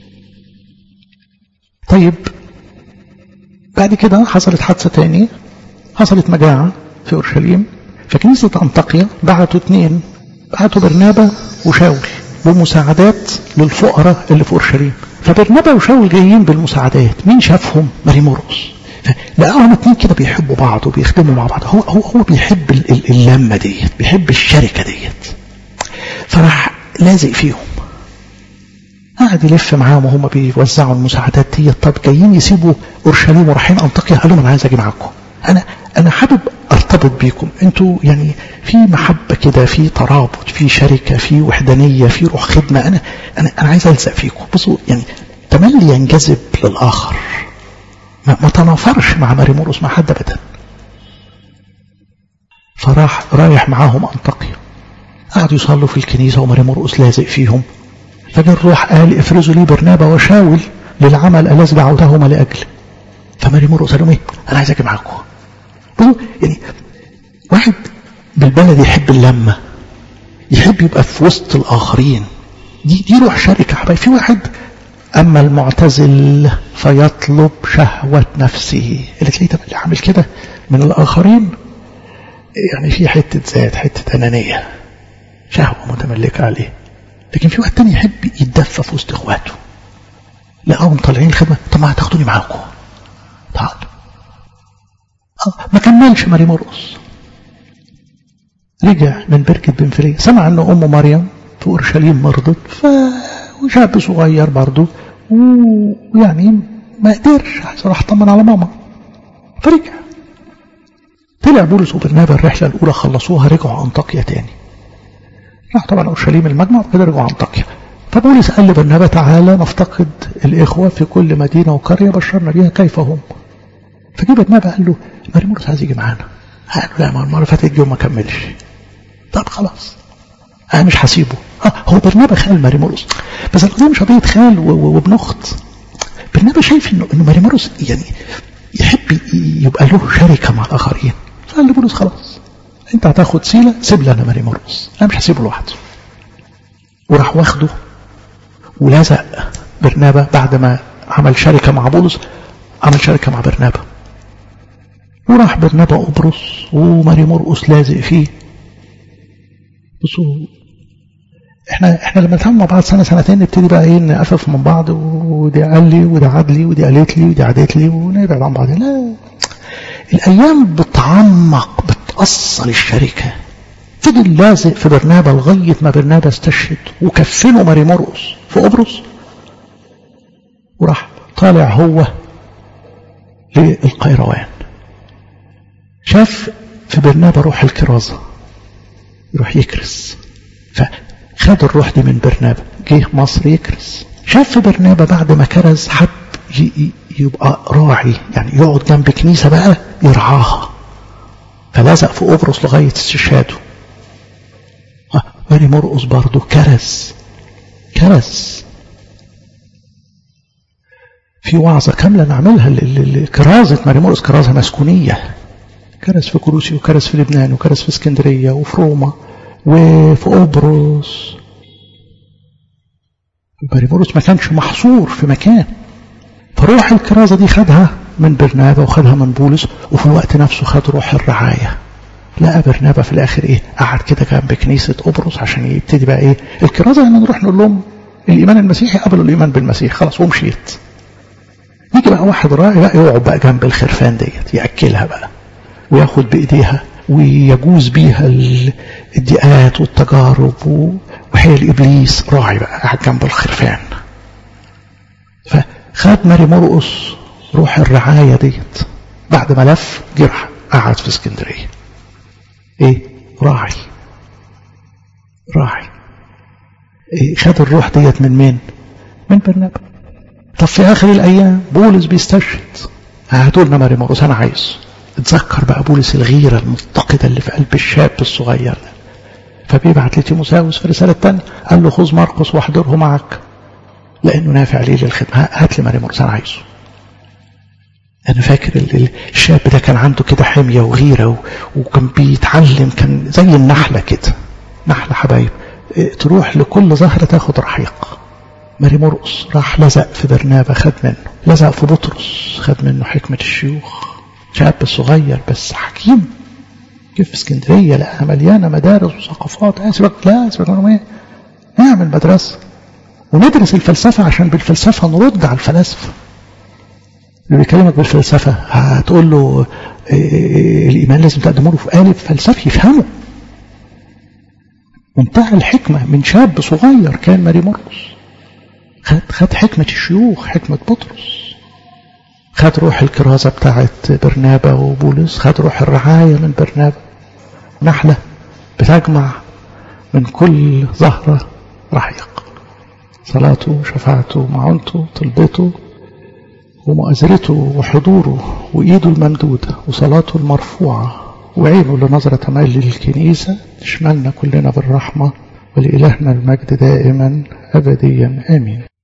طيب بعد كده حصلت حادثة تانية حصلت مجاعة في أورشليم فكنيسة أنطاكيا بعتوا اثنين بعتوا برنابا وشاول بمساعدات للفقراء اللي في أورشليم فبرنابا وشاول جايين بالمساعدات مين شافهم ماري مرقس لقاهم اتنين كده بيحبوا بعض وبيخدموا مع بعض هو هو هو بيحب اللمه ديت بيحب الشركه ديت فراح لازق فيهم قعد يلف معاهم وهم بيوزعوا المساعدات ديت طب جايين يسيبوا اورشليم ورايحين انطاكيا قال لهم انا عايز اجي معاكم انا انا حابب ارتبط بيكم انتوا يعني في محبه كده في ترابط في شركه في وحدانيه في روح خدمه انا انا انا عايز الزق فيكم بصوا يعني تملي ينجذب للاخر ما, ما تنافرش مع ماري مرقس مع حد ابدا فراح رايح معاهم انطاكيا قعدوا يصلوا في الكنيسه وماري مرقس لازق فيهم فجاء الروح قال افرزوا لي برنابا وشاول للعمل الذي دعوتهما لاجله فماري مرقس قال لهم ايه انا عايز اجي معاكم يعني واحد بالبلد يحب اللمه يحب يبقى في وسط الاخرين دي دي روح شركه حبايبي في واحد أما المعتزل فيطلب شهوة نفسه اللي تلاقيه اللي عامل كده من الآخرين يعني في حتة ذات حتة أنانية شهوة متملكة عليه لكن في واحد تاني يحب يتدفى في وسط إخواته لقاهم طالعين خدمة طب ما هتاخدوني معاكم تعالوا ما كملش ماري مرقس رجع من بركة بنفلية سمع أن أم مريم في أورشليم مرضت ف وشاب صغير برضه ويعني ما قدرش راح طمن على ماما فرجع طلع بولس وبرنابا الرحلة الأولى خلصوها رجعوا أنطاكيا تاني راح طبعا أورشليم المجمع وكده رجعوا أنطاكيا فبولس قال لبرنابا تعالى نفتقد الإخوة في كل مدينة وقرية بشرنا بها كيف هم فجه برنابا قال له ماري مرقس عايز يجي معانا قال له لا ما المرة فاتت جه وما كملش طب خلاص أنا مش هسيبه آه هو برنابا خال ماري مرقس بس القضية مش قضية خال وابن أخت برنابا شايف إنه إنه ماري مرقس يعني يحب يبقى له شركة مع الآخرين فقال لبولس خلاص أنت هتاخد سيلة سيب لي أنا ماري مرقس أنا مش هسيبه لوحده وراح واخده ولزق برنابا بعد ما عمل شركة مع بولس عمل شركة مع برنابا وراح برنابا قبرص وماري مرقس لازق فيه بصوا احنا احنا لما نتعامل مع بعض سنه سنتين نبتدي بقى ايه نقفف من بعض ودي قال لي وده عاد لي ودي قالت لي ودي عادت لي ونبعد عن بعض لا الايام بتعمق بتاصل الشركه فضل لازق في برنابا لغايه ما برنابا استشهد وكفنه ماري مرقس في قبرص وراح طالع هو للقيروان شاف في برنابا روح الكرازه يروح يكرس فخد الروح دي من برنابا جه مصر يكرس شاف في برنابا بعد ما كرز حب يبقى راعي يعني يقعد جنب كنيسة بقى يرعاها فلزق في قبرص لغاية استشهاده ماري مرقص برضه كرز كرز في وعظة كاملة نعملها كرازة ماري مرقص كرازة مسكونية كرز في كروسي وكرز في لبنان وكرز في اسكندرية وفي روما وفي قبرص ماريمورس ما كانش محصور في مكان فروح الكرازة دي خدها من برنابا وخدها من بولس وفي الوقت نفسه خد روح الرعاية لقى برنابا في الآخر إيه قعد كده جنب كنيسة قبرص عشان يبتدي بقى إيه الكرازة يعني نروح نقول لهم الإيمان المسيحي قبلوا الإيمان بالمسيح خلاص ومشيت يجي بقى واحد راعي بقى يقعد بقى جنب الخرفان ديت يأكلها بقى وياخد بإيديها ويجوز بيها الضيقات والتجارب وحيل إبليس راعي بقى قاعد جنب الخرفان فخد ماري مرقص روح الرعاية ديت بعد ما لف جرح قعد في اسكندرية ايه راعي راعي إيه خد الروح ديت من مين من برنابا طب في اخر الايام بولس بيستشهد هاتوا لنا ماري مرقص انا عايز اتذكر بقى بولس الغيرة المفتقدة اللي في قلب الشاب الصغير ده فبيبعت لتيموساوس في رسالة تانية قال له خذ مرقس واحضره معك لأنه نافع ليه للخدمة هات لي ماري مرقس أنا عايزه أنا فاكر الشاب ده كان عنده كده حمية وغيرة وكان بيتعلم كان زي النحلة كده نحلة حبايب تروح لكل زهرة تاخد رحيق ماري مرقص راح لزق في برنابة خد منه لزق في بطرس خد منه حكمة الشيوخ شاب صغير بس حكيم كيف في اسكندرية لقاها مليانة مدارس وثقافات اه سيبك لا سيبك منهم ايه نعمل مدرسة وندرس الفلسفة عشان بالفلسفة نرد على الفلاسفة اللي بيكلمك بالفلسفة هتقول له إيه الإيمان لازم تقدمه له في قالب فلسفي يفهمه منتهى الحكمة من شاب صغير كان ماري مرقس خد, خد حكمة الشيوخ حكمة بطرس خد روح الكرازة بتاعت برنابا وبولس خد روح الرعاية من برنابا نحلة بتجمع من كل زهرة رحيق صلاته شفاعته معونته طلبته ومؤازرته وحضوره وإيده الممدودة وصلاته المرفوعة وعينه لنظرة تميل للكنيسة تشملنا كلنا بالرحمة ولإلهنا المجد دائما أبديا آمين